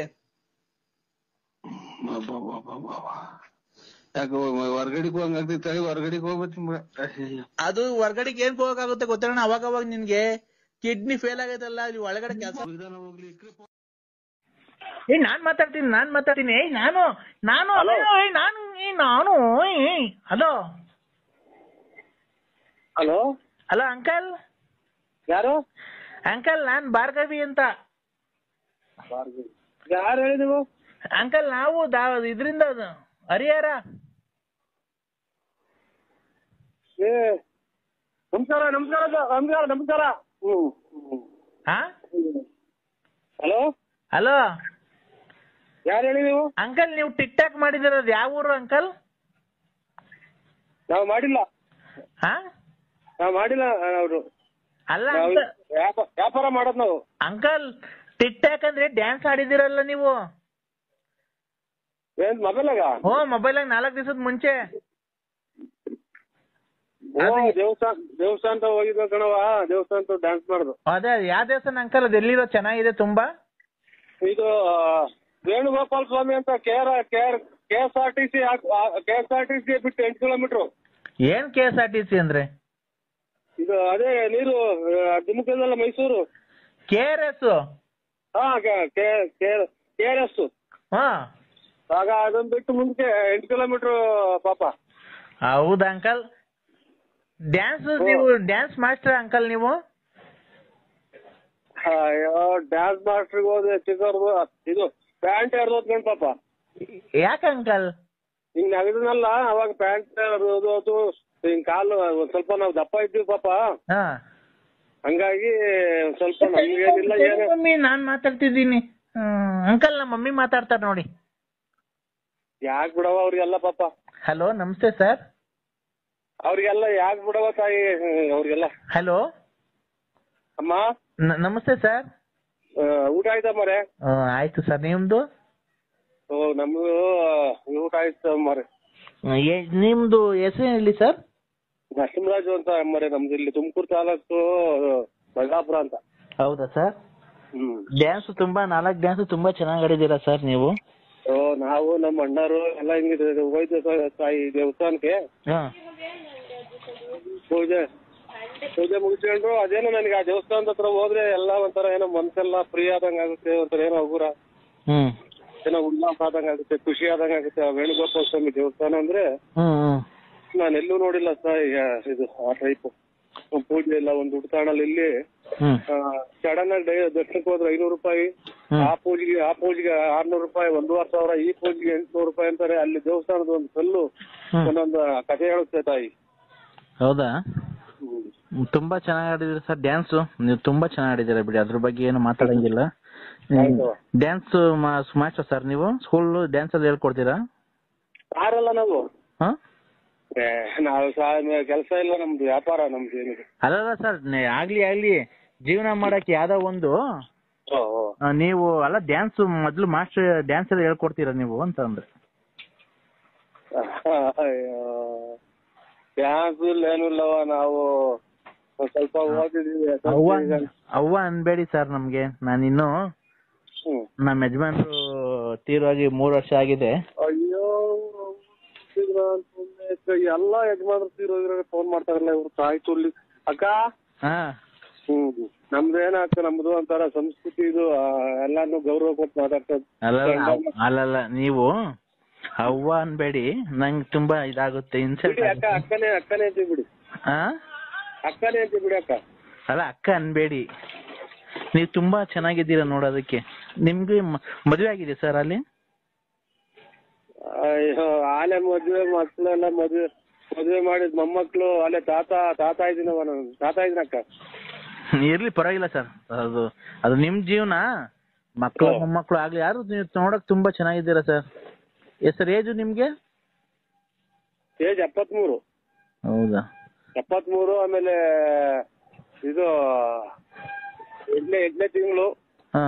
ಯಾಕೆ ಹೊರ್ಗಡೆಗೆ ಹೋಗಂಗಾಗ್ತೈತೆ ಹೊರ್ಗಡೆಗೆ ಹೋಗ್ಬೇಕು ಅದು ಹೊರ್ಗಡೆಗೆ ಏನ್ ಹೋಗಕ್ಕಾಗುತ್ತೆ ಗೊತ್ತಣ್ಣ ಅವಾಗ ಅವಾಗ ನಿನ್ಗೆ ಕಿಡ್ನಿ ಫೇಲ್ ಆಗೈತಲ್ಲ ಅಲ್ಲಿ ಒಳಗಡೆ ಕೆಲಸ ಹೋಗ್ಲಿ ಏ ನಾನ್ ಮಾತಾಡ್ತೀನಿ ನಾನ್ ಮಾತಾಡ್ತೀನಿ ಏಯ್ ನಾನು ನಾನು ಏಯ್ ನಾನು ಏಯ್ ನಾನು ಏಯ್ ಹಲೋ ಹಲೋ ಹಲೋ ಅಂಕಲ್ ಯಾರು ಅಂಕಲ್ ನಾನ್ ಭಾರ್ಗವಿ ಅಂತ ಯಾರು ಹೇಳಿ ನೀವು ಅಂಕಲ್ ನಾವು ದಾ ಇದ್ರಿಂದ ಹರಿಹರ ಏ ನಮಸ್ಕಾರ ನಮಸ್ಕಾರ ಸರ್, ನಮಸ್ಕಾರ ನಮಸ್ಕಾರ ಹ್ಮ್ ಹಾ ಹಲೋ ಹಲೋ ಯಾರು ಹೇಳಿ ನೀವು ಅಂಕಲ್ ನೀವು ಟಿಕ್ ಟಾಕ್ ಮಾಡಿದಿರೋದು ಯಾವ ಊರು ಅಂಕಲ್ ನಾವು ಮಾಡಿಲ್ಲ ಹಾ ನಾವು ಮಾಡಿಲ್ಲ ಅವರು ಅಲ್ಲ ನಾವು ಅಂಕಲ್ ವ್ಯಾಪ- ವ್ಯಾಪಾರ ಮಾಡೋದು ನಾವು ಅಂಕಲ್ ಟಿಕ್ ಟಾಕ್ ಅಂದ್ರೆ ಡ್ಯಾನ್ಸ್ ಆಡಿದಿರಲ್ಲ ನೀವು ಏನ್ ಮೊಬೈಲಾಗ ಹೋ ಮೊಬೈಲಾಗ ನಾಲ್ಕು ದಿವಸದ ಮುಂಚೆ ಓ ದೇವಸ್ಥಾನ ದೇವಸ್ಥಾನ ಹೋಗಿದ್ವ ಕಣವ ದೇವಸ್ಥಾನ ಡ್ಯಾನ್ಸ್ ಮಾಡುದು ಅದೇ ಯಾವ ದೇವಸ್ಥಾನ ಅಂಕಲ್ ಅದು ಎಲ್ಲಿರೋ ಚೆನ್ನಾಗಿದೆ ತುಂಬಾ ಇದು ಆ, ವೇಣುಗೋಪಾಲ ಸ್ವಾಮಿ ಅಂತ K R K R K S R T C K S R T C ಬಿಟ್ಟು ಎಂಟು ಕಿಲೋಮೀಟರ್ ಏನ್ K S R T C ಅಂದ್ರೆ ಇದು ಅದೇ ನೀರು ಧಿಮುಖದಲ್ಲ ಮೈಸೂರು ಕೆ ಆರ್ ಎಸ್ ಹಾ ಕೆ ಕೆ ಆರ್ ಎಸ್ ಹಾ ಆಗ ಅದನ್ನ ಬಿಟ್ಟು ಮುಂದಕ್ಕೆ ಎಂಟು ಕಿಲೋಮೀಟರ್ ಪಾಪ ಹೌದಾ ಅಂಕಲ್ ಡ್ಯಾನ್ಸ್ ನೀವು ಡ್ಯಾನ್ಸ್ ಮಾಸ್ಟರ್ ಅಂಕಲ್ ನೀವು ಅಯ್ಯೋ ಡ್ಯಾನ್ಸ್ ಮಾಸ್ಟರ್ಗೆ ಹೋದ್ರೆ ಚಿಕ್ಕವ್ರದು ಇದು ಪ್ಯಾಂಟ್ ಹರಿದೋದ್ ಕಣ್ ಪಾಪ ಯಾಕೆ ಅಂಕಲ್ ಹಿಂಗ್ ನಗದನಲ್ಲ ಅವಾಗ ಪ್ಯಾಂಟ್ ಹರಿದೋದು ಹಿಂಗ್ ಕಾಲು ಒಂದ್ ಸ್ವಲ್ಪ ನಾವು ದಪ್ಪ ಇದ್ದೀವಿ ಪಾಪ ಹಾ ಹಂಗಾಗಿ ಒಂದ್ ಸ್ವಲ್ಪ ನಮ್ಗೇನಿಲ್ಲ ಏನೇ ಮಮ್ಮಿ ನಾನ್ ಮಾತಾಡ್ತಿದ್ದೀನಿ ಅಂಕಲ್ ನಮ್ಮ ಮಮ್ಮಿ ಮಾತಾಡ್ತಾರೆ ನೋಡಿ ಯಾಕ್ ಬಿಡವ ಅವ್ರಿಗೆಲ್ಲ ಪಾಪ ಹಲೋ ನಮಸ್ತೆ ಸರ್ ಅವ್ರಿಗೆಲ್ಲ ಯಾಕ್ ಬಿಡವ ತಾಯಿ ಹ್ಮ್, ಅವ್ರಿಗೆಲ್ಲ ಹಲೋ ಅಮ್ಮ ನಮಸ್ತೆ ಸರ್ ಆ, ಊಟ ಆಯ್ತಾ ಮರೆ ಆಯ್ತು ಸರ್ ನಿಮ್ದು ಓ ನಮ್ದು ಊಟ ಆಯ್ತು ಮರೆ ಆ, ಏ- ನಿಮ್ದು ಹೆಸರು ಹೇಳಿ ಸರ್ ನರಸಿಂಹರಾಜು ಅಂತ ಮರೆ ನಮ್ದು ಇಲ್ಲಿ ತುಮಕೂರು ತಾಲೂಕು ಬಳ್ಳಾಪುರ ಅಂತ ಹೌದಾ ಸರ್ ಹ್ಮ್ ಡ್ಯಾನ್ಸ್ ತುಂಬಾ ನಾಲ್ಕು ಡ್ಯಾನ್ಸ್ ತುಂಬಾ ಚೆನ್ನಾಗಿ ಆಡಿದ್ದೀರಾ ಸರ್ ನೀವು ಓ ನಾವು ನಮ್ಮ ಅಣ್ಣರು ಎಲ್ಲ ಹಿಂಗಿದೆ ಹೋಯ್ತು ಸ- ತಾಯಿ ದೇವಸ್ಥಾನಕ್ಕೆ ಹಾ ಪೂಜೆ ಪೂಜೆ ಮುಗಿಸ್ಕೊಂಡ್ರು ಅದೇನೋ ನನಗೆ ಆ ದೇವಸ್ಥಾನದ ಹತ್ರ ಹೋದ್ರೆ ಎಲ್ಲ ಒಂಥರ ಏನೋ ಮನ್ಸೆಲ್ಲ ಫ್ರೀ ಆದಂಗ ಆಗುತ್ತೆ ಒಂಥರ ಏನೋ ಹಗುರ ಹ್ಮ್ ಏನೋ ಉಲ್ಲಾಸ ಆದಂಗ ಆಗುತ್ತೆ ಖುಷಿ ಆದಂಗ ಆಗುತ್ತೆ ಆ ವೇಣುಗೋಪಾಲ ಸ್ವಾಮಿ ದೇವಸ್ಥಾನ ಅಂದ್ರೆ ಹ್ಮ್ ಹ್ಮ್ ನಾನು ಎಲ್ಲೂ ನೋಡಿಲ್ಲ ಸರ್ ಇದು ಆ ಟೈಪ್ ಪೂಜೆ ಎಲ್ಲ ಒಂದು ಉಡ್ತಾಣಲ್ಲಿ ಇಲ್ಲಿ ಹ್ಮ್ ಸಡನ್ ಆಗಿ ಡೈ- ದರ್ಶನಕ್ಕೆ ಹೋದ್ರೆ ಐನೂರು ರೂಪಾಯಿ ಹ್ಮ್. ಆ ಪೂಜೆಗೆ ಆ ಪೂಜೆಗೆ ಆರ್ನೂರು ರೂಪಾಯಿ ಒಂದೂವರೆ ಸಾವಿರ ಈ ಪೂಜೆಗೆ ಎಂಟ್ನೂರು ರೂಪಾಯಿ ಅಂತಾರೆ ಅಲ್ಲಿ ದೇವಸ್ಥಾನದ ಒಂದು ಕಲ್ಲು ಹ್ಮ್. ಒಂದೊಂದು ಕಥೆ ಹೇಳುತ್ತೆ ತಾಯಿ ಹೌದಾ ಹ್ಮ್. ಹ್ಮ್, ತುಂಬಾ ಚೆನ್ನಾಗಿ ಆಡಿದ್ರಿ ಸರ್ ಡ್ಯಾನ್ಸ್ ನೀವು ತುಂಬಾ ಚೆನ್ನಾಗಿ ಆಡಿದ್ದೀರಾ ಬಿಡಿ ಅದ್ರ ಬಗ್ಗೆ ಏನು ಮಾತಾಡಂಗಿಲ್ಲ ಆಯ್ತು. ಡ್ಯಾನ್ಸ್ ಮಾಸ್ಟರ್ ಸರ್ ನೀವು ಸ್ಕೂಲ್ ಡ್ಯಾನ್ಸ್ ಅಲ್ಲಿ ಹೇಳ್ಕೊಡ್ತೀರಾ ಯಾರಲ್ಲ ನಾವು ಹಾ ಏ, ನಾವು ಕೆಲಸ ಇಲ್ಲ ನಮ್ದು ವ್ಯಾಪಾರ ನಮ್ದು ಏನಿದೆ ಅಲ್ಲಲ್ಲ ಸರ್ ಆಗ್ಲಿ ಆಗ್ಲಿ ಜೀವನ ಮಾಡಕ್ ಯಾವ್ದೋ ಒಂದು ಓ, ಓ. ಆ, ನೀವು ಅಲ್ಲ ಡ್ಯಾನ್ಸ್ ಮೊದ್ಲು ಮಾಸ್ಟರ್ ಡ್ಯಾನ್ಸ್ ಎಲ್ಲ ಹೇಳ್ಕೊಡ್ತೀರಾ ನೀವು ಅಂತ ಅಂದ್ರೆ ಅಯ್ಯೋ ಡ್ಯಾನ್ಸ್ ಇಲ್ಲ ಏನೂ ಇಲ್ಲವ ನಾವು ಒಂದ್ ಸ್ವಲ್ಪ ಓದಿದೀವಿ ಅವ್ವ ಅವ್ವ ಅನ್ಬೇಡಿ ಸರ್ ನಮ್ಗೆ ನಾನಿನ್ನು ಹ್ಮ್ ನಮ್ಮ ಯಜಮಾನ್ರು ತೀರೋಗಿ ಮೂರ್ ವರ್ಷ ಆಗಿದೆ ಅಯ್ಯೋ ಸಿಗ್ರ ಅಂತ ಸುಮ್ನೆ ಇದ್ರೆ ಎಲ್ಲ ಯಜಮಾನ್ರು ತೀರೋಗಿರೋ ಫೋನ್ ಮಾಡ್ತಾರಲ್ಲ ಇವ್ರು ತಾಯಿ ತುಲ್ಲಿ ಅಕ್ಕ ಹಾ ಹ್ಮ್ ನಮ್ದೇನ ಅಕ್ಕ ನಮ್ದು ಒಂಥರ ಸಂಸ್ಕೃತಿ ಇದು ಆ, ಎಲ್ಲಾನು ಗೌರವ ಕೊಟ್ಟು ಮಾತಾಡ್ತೇವೆ ಅಲ್ಲಲ್ಲ ಅವ್- ಅಲ್ಲಲ್ಲ ನೀವು ಅವ್ವ ಅನ್ಬೇಡಿ ನಂಗೆ ತುಂಬಾ ಇದಾಗುತ್ತೆ ಇನ್ಸಲ್ಟ್ ಬಿಡಿ ಅಕ್ಕ ಅಕ್ಕನೇ ಅಕ್ಕನೇ ಅಂತೀವಿ ಬಿಡಿ ಹಾ ಅಕ್ಕನೇ ಅಂತೀವಿ ಬಿಡಿ ಅಕ್ಕ ಅಲ್ಲ ಅಕ್ಕ ಅನ್ಬೇಡಿ ನೀವು ತುಂಬಾ ಚೆನ್ನಾಗಿದ್ದೀರಾ ನೋಡೋದಕ್ಕೆ ನಿಮ್ಗೆ ಮ- ಮದ್ವೆ ಆಗಿದೆ ಸರ್ ಅಲ್ಲಿ ಅಯ್ಯೋ ಆಲೆ ಮದ್ವೆ ಮಕ್ಳೆಲ್ಲ ಮದ್ವೆ ಮದ್ವೆ ಮಾಡಿದ್ ಮೊಮ್ಮಕ್ಳು ಅಲ್ಲೇ ತಾತ ತಾತ ಇದೀನವ ನಾನು ತಾತ ಇದೀನಕ್ಕ ಇರ್ಲಿ ಪರವಾಗಿಲ್ಲ ಸರ್ ಅದು ಅದು ನಿಮ್ ಜೀವನ ಮಕ್ಕಳು ಹ್ಮ್. ಮೊಮ್ಮಕ್ಕಳು ಆಗ್ಲಿ ಯಾರು ನೀವು ನೋಡಕ್ ತುಂಬಾ ಚೆನ್ನಾಗಿದ್ದೀರಾ ಸರ್ ಸರ್ ಏಜು ನಿಮ್ಗೆ ಏಜ್ ಎಪ್ಪತ್ಮೂರು ಹೌದಾ ಎಪ್ಪತ್ಮೂರು ಆಮೇಲೆ ಇದು ಎಂಟನೇ ಎಂಟನೇ ತಿಂಗಳು ಹಾ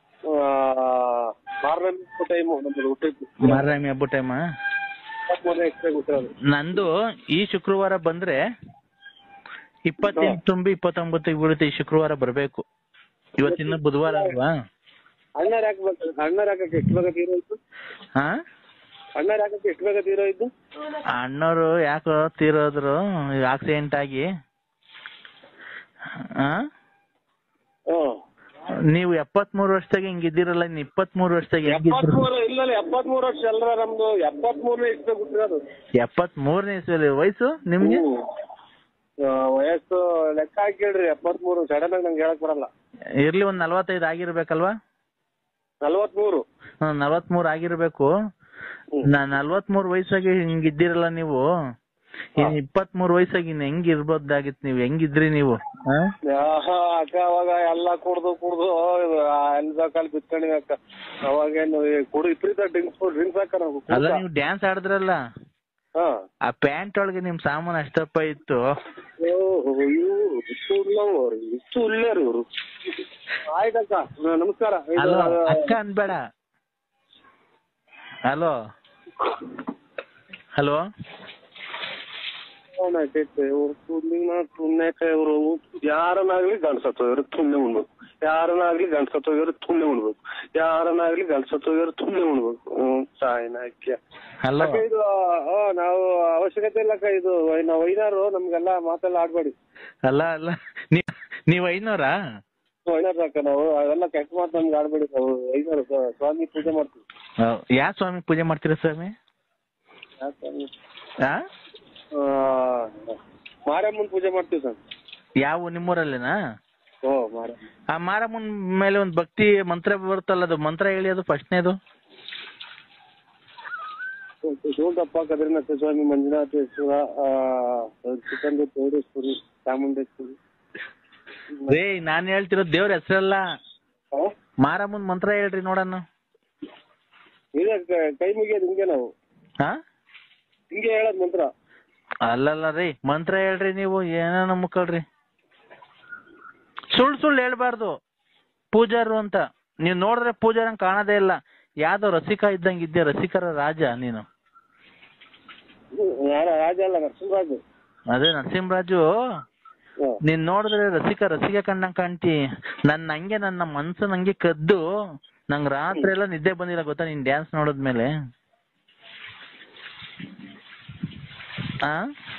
ಮಾರನೇ ಟೈಮು ನಮ್ಮದು ಹುಟ್ಟಿದ್ದು ಮಾರಾಮಿ ಹಬ್ಬ ಟೈಮಾ ಇಪ್ಪತ್ಮೂರನೇ ಎಕ್ಸ್ಟ್ರಾ ಹುಟ್ಟಿರೋದು ನಂದು ಈ ಶುಕ್ರವಾರ ಬಂದ್ರೆ ಇಪ್ಪತ್ತೆಂಟು ತುಂಬಿ ಇಪ್ಪತ್ತೊಂಬತ್ತಿಗೆ ಬೀಳುತ್ತೆ ಈ ಶುಕ್ರವಾರ ಬರ್ಬೇಕು ಇವತ್ತಿನ ಬುಧವಾರ ಅಲ್ವಾ ಅಣ್ಣಾರ್ ಹಾಕ್ಬೇಕು ಅಣ್ಣಾರ್ ಹಾಕಕ್ಕೆ ಎಷ್ಟು ಬೇಗ ತೀರೋ ಇದ್ದು ಹಾ ಅಣ್ಣಾರ್ ಹಾಕಕ್ಕೆ ಎಷ್ಟು ಬೇಗ ತೀರೋ ಇದ್ದು ಅಣ್ಣವ್ರು ಯಾಕೋ ತೀರೋದ್ರು ಆಕ್ಸಿಡೆಂಟ್ ಆಗಿ ಆ ಹ್ಮ್ ನೀವು ಎಪ್ಪತ್ಮೂರು ವರ್ಷದಾಗ ಹಿಂಗಿದ್ದೀರಲ್ಲ ಇನ್ನು ಇಪ್ಪತ್ಮೂರು ವರ್ಷದಾಗ ಹೆಂಗಿದ್ರು ಎಪ್ಪತ್ಮೂರು ಇಲ್ಲ ಎಪ್ಪತ್ಮೂರು ವರ್ಷ ಅಲ್ರ ನಮ್ದು ಎಪ್ಪತ್ಮೂರನೇ ಇಷ್ಟ ಹುಟ್ಟಿರೋದು ಎಪ್ಪತ್ಮೂರನೇ ಇಸ್ವಿಯಲ್ಲಿ ವಯಸ್ಸು ನಿಮ್ಗೆ ಆ, ವಯಸ್ಸು ಲೆಕ್ಕ ಹಾಕಿಳ್ರಿ ಎಪ್ಪತ್ಮೂರು ಸಡನ್ ಆಗಿ ನಂಗೆ ಹೇಳಕ್ ಬರಲ್ಲ ಇರ್ಲಿ ಒಂದ್ ನಲ್ವತ್ತೈದು ಆಗಿರ್ಬೇಕಲ್ವಾ ನಲ್ವತ್ಮೂರು ಹ್ಮ್ ನಲ್ವತ್ಮೂರು ಆಗಿರ್ಬೇಕು ನಾ ನಲ್ವತ್ಮೂರು ವಯಸ್ಸಾಗಿ ಹಿಂಗಿದ್ದೀರಲ್ಲ ನೀವು ಇನ್ ಇಪ್ಪತ್ಮೂರು ವಯಸ್ಸಾಗಿ ಇನ್ ಹೆಂಗ್ ಇರ್ಬೋದಾಗಿತ್ತು ನೀವು ಹೆಂಗಿದ್ರಿ ನೀವು ಆ? ಆಹಾ, ಅಕ್ಕ ಅವಾಗ ಎಲ್ಲ ಕುಡ್ದು ಕುಡ್ದು ಎಲ್ಲ ಕಾಲ ಬಿತ್ಕೊಂಡಿವಿ ಅಕ್ಕ ಅವಾಗೇನು ಈ ಕುಡಿ ಇಪ್ರೀತ ಡ್ರಿಂಕ್ಸ್ ಡ್ರಿಂಕ್ಸ್ ಹಾಕ ನಾವು ಅಲ್ಲ ನೀವು ಡ್ಯಾನ್ಸ್ ಆಡಿದ್ರಲ್ಲ ಹಾ ಆ ಪ್ಯಾಂಟ್ ಒಳಗೆ ನಿಮ್ ಸಾಮಾನು ಅಷ್ಟಪ್ಪ ಇತ್ತು ಓಹೋ ಇವ್ರು ಇಷ್ಟು ಉಳ್ಳವರು ಇಷ್ಟು ಉಳ್ಳೇರು ಇವರು ಆಯ್ತಕ್ಕ ನ- ನಮಸ್ಕಾರ ಇದು, ಅಲೋ ಅಕ್ಕ ಅನ್ಬೇಡ ಹಲೋ ಹಲೋ ಏನಾಯ್ತೈತೆ ಇವ್ರು ಸುಮ್ನಿಗ್ ನಾ ಸುಮ್ನೆ ಇವ್ರು ಯಾರನ್ನಾಗ್ಲಿ ಗಂಡ್ಸತ್ತೋಗಿರೋ ತುಮ್ನೆ ಉಣ್ಬೇಕು ಯಾರನ್ನಾಗ್ಲಿ ಗಂಡ್ಸತ್ತೋಗಿರೋ ತುಮ್ನೆ ಉಣ್ಬೇಕು ಯಾರನ್ನಾಗ್ಲಿ ಗಂಡ್ಸತ್ತೋಗಿರೋ ತುಮ್ನೆ ಉಣ್ಬೇಕು ಹ್ಮ್ ಸಾಯ್ನಾಕ್ಯ ಹಲೋ ಅಕ್ಕ ಇದು ಆ, ನಾವು ಅವಶ್ಯಕತೆ ಇಲ್ಲ ಅಕ್ಕ ಇದು ನಾವು ಐನಾರು ನಮ್ಗೆಲ್ಲ ಮಾತೆಲ್ಲ ಆಡ್ಬೇಡಿ ಅಲ್ಲ ಅಲ್ಲ ನೀವ್ ನೀವ್ ಐನೂರಾ ಐನಾರು ಅಕ್ಕ ನಾವು ಅವೆಲ್ಲ ಕೆಟ್ಟ ಮಾತು ನಮ್ಗೆ ಆಡ್ಬೇಡಿ ನಾವು ಐನಾರು ಸ್ವ- ಸ್ವಾಮಿ ಪೂಜೆ ಮಾಡ್ತೀವಿ ಯಾ ಸ್ವಾಮಿ ಪೂಜೆ ಮಾಡ್ತೀರಾ ಸ್ವಾಮಿ ಯಾ ಸ್ವಾಮಿ? ಆ ಆ, ಮಾರಮ್ಮನ್ ಪೂಜೆ ಮಾಡ್ತೀವಿ ಸರ್ ಯಾವ ನಿಮ್ಮೂರಲ್ಲೇನಾ ಓ ಮಾರ ಆ ಮಾರಮ್ಮನ್ ಮೇಲೆ ಒಂದ್ ಭಕ್ತಿ ಮಂತ್ರ ಬರುತ್ತಲ್ಲ ಅದು ಮಂತ್ರ ಹೇಳಿ ಅದು ಫಸ್ಟ್ನೇದು ಶಿವದಪ್ಪ ಕದ್ರಿನಾಥ ಸ್ವಾಮಿ ಮಂಜುನಾಥೇಶ್ವರ ಆ, ಚಿಕ್ಕಂದು ಚೌಡೇಶ್ವರಿ ಚಾಮುಂಡೇಶ್ವರಿ ರೇ ನಾನ್ ಹೇಳ್ತಿರೋದು ದೇವ್ರ ಹೆಸರಲ್ಲ ಆ? ಮಾರಮ್ಮನ್ ಮಂತ್ರ ಹೇಳ್ರಿ ನೋಡಣ ಇದೇ ಕ- ಕೈ ಮುಗಿಯೋದು ಹಿಂಗೆ ನಾವು ಹಾ ಹಿಂಗೆ ಹೇಳೋದ್ ಮಂತ್ರ ಅಲ್ಲಲ್ಲ ರೀ ಮಂತ್ರ ಹೇಳ್ರಿ ನೀವು ಏನೇನೋ ಮುಕ್ಕಳ್ರಿ ಸುಳ್ಳು ಸುಳ್ಳು ಹೇಳ್ಬಾರ್ದು ಪೂಜಾರು ಅಂತ ನೀವ್ ನೋಡಿದ್ರೆ ಪೂಜಾರಂಗ್ ಕಾಣದೇ ಇಲ್ಲ ಯಾವ್ದೋ ರಸಿಕ ಇದ್ದಂಗ್ ಇದ್ದೆ ರಸಿಕರ ರಾಜ ನೀನು ಯಾರ ರಾಜ ಅಲ್ಲ ನರಸಿಂಹರಾಜು ಅದೇ ನರಸಿಂಹರಾಜು ಹಾ. ನೀನ್ ನೋಡಿದ್ರೆ ರಸಿಕ ರಸಿಕ ಕಂಡಂಗ್ ಕಾಣ್ತಿ ನನ್ನ ಹಂಗೆ ನನ್ನ ಮನ್ಸು ನಂಗೆ ಕದ್ದು ನಂಗ್ ರಾತ್ರಿ ಎಲ್ಲ ನಿದ್ದೆ ಬಂದಿಲ್ಲ ಗೊತ್ತಾ ನೀನ್ ಡ್ಯಾನ್ಸ್ ನೋಡಿದ್ಮೇಲೆ ಆ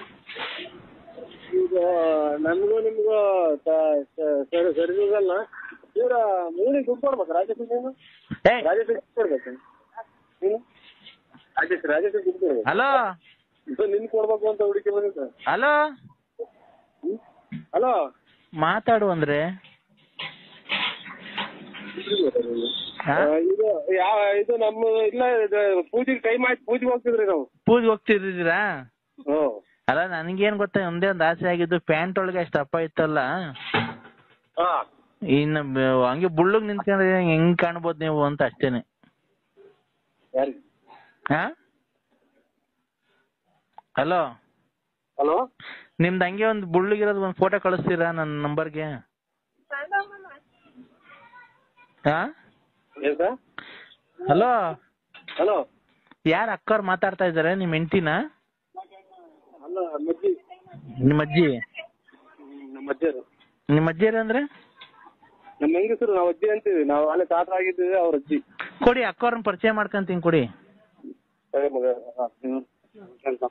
ಈಗ ನಮಗೂ ನಿಮ್ಗೂ ತ- ಸ- ಸರಿ ಸರಿದಲ್ಲ ಇವ್ರ ಮೂಲಿಗೆ ದುಡ್ಡು ಕೊಡ್ಬೇಕು ರಾಜೇಶ್ ನೀನು ಏ ರಾಜೇಶ್ ದುಡ್ಡು ಕೊಡ್ಬೇಕು ನೀನು ರಾಜೇಶ್ ರಾಜೇಶ್ ದುಡ್ಡು ಕೊಡ್ಬೇಕು ಹಲೋ ಇದು ನಿನ್ ಕೊಡ್ಬೇಕು ಅಂತ ಹುಡುಕಿ ಬಂದಿದ್ದ ಹಲೋ ಹಲೋ ಮಾತಾಡು ಅಂದ್ರೆ ಹಾ? ಇದು ಯಾವ ಇದು ನಮ್ಮ ಇಲ್ಲ ಇದು ಪೂಜೆಗೆ ಟೈಮ್ ಆಯ್ತು ಪೂಜೆಗೆ ಹೋಗ್ತಿದ್ರಿ ನಾವು ಪೂಜೆ ಹೋಗ್ತಿದ್ದೀರಾ ಹ್ಞೂ ಅಲ್ಲ ನನ್ಗೇನ್ ಗೊತ್ತಾ ಒಂದೇ ಒಂದ್ ಆಸೆ ಆಗಿದ್ದು ಪ್ಯಾಂಟ್ ಒಳಗೆ ಅಷ್ಟು ದಪ್ಪ ಇತ್ತಲ್ಲ ಹಾ ಇನ್ನು ಬ- ಹಂಗೆ ಬುಳ್ಳಗ್ ನಿಂತ್ಕೊಂಡ್ರೆ ಹೆಂಗ್ ಕಾಣ್ಬೋದು ನೀವು ಅಂತ ಅಷ್ಟೇನೆ ಯಾರಿಗೆ ಹಾ ಹಲೋ ಹಲೋ ನಿಮ್ದು ಹಂಗೆ ಒಂದು ಬುಳ್ಳಗಿರೋದು ಒಂದು ಫೋಟೋ ಕಳಿಸ್ತೀರಾ ನನ್ನ ನಂಬರ್ಗೆ ಹಾ ಏನ್ ಸರ್ ಹಲೋ ಹಲೋ ಯಾರ ಅಕ್ಕವ್ರು ಮಾತಾಡ್ತಾ ಇದಾರೆ ನಿಮ್ ಹೆಂಡ್ತಿನ ಅಲ್ಲ ಮಜ್ಜಿ ನಿಮ್ಮ ಅಜ್ಜಿ ನಮ್ಮ ಅಜ್ಜಿಯರು ನಿಮ್ಮ ಅಜ್ಜಿಯರು ಅಂದ್ರೆ ನಮ್ಮ ಹೆಂಗಸರು ನಾವು ಅಜ್ಜಿ ಅಂತೀವಿ ನಾವು ಅಲ್ಲೇ ತಾತ ಆಗಿದ್ದೀವಿ ಅವ್ರ ಅಜ್ಜಿ ಕೊಡಿ ಅಕ್ಕವ್ರನ್ನ ಪರಿಚಯ ಮಾಡ್ಕೊಂತೀನಿ ಕೊಡಿ ಸರಿ ಮಗ ಹಾ, ಹ್ಮ್. ಕೆಲ್ಸ.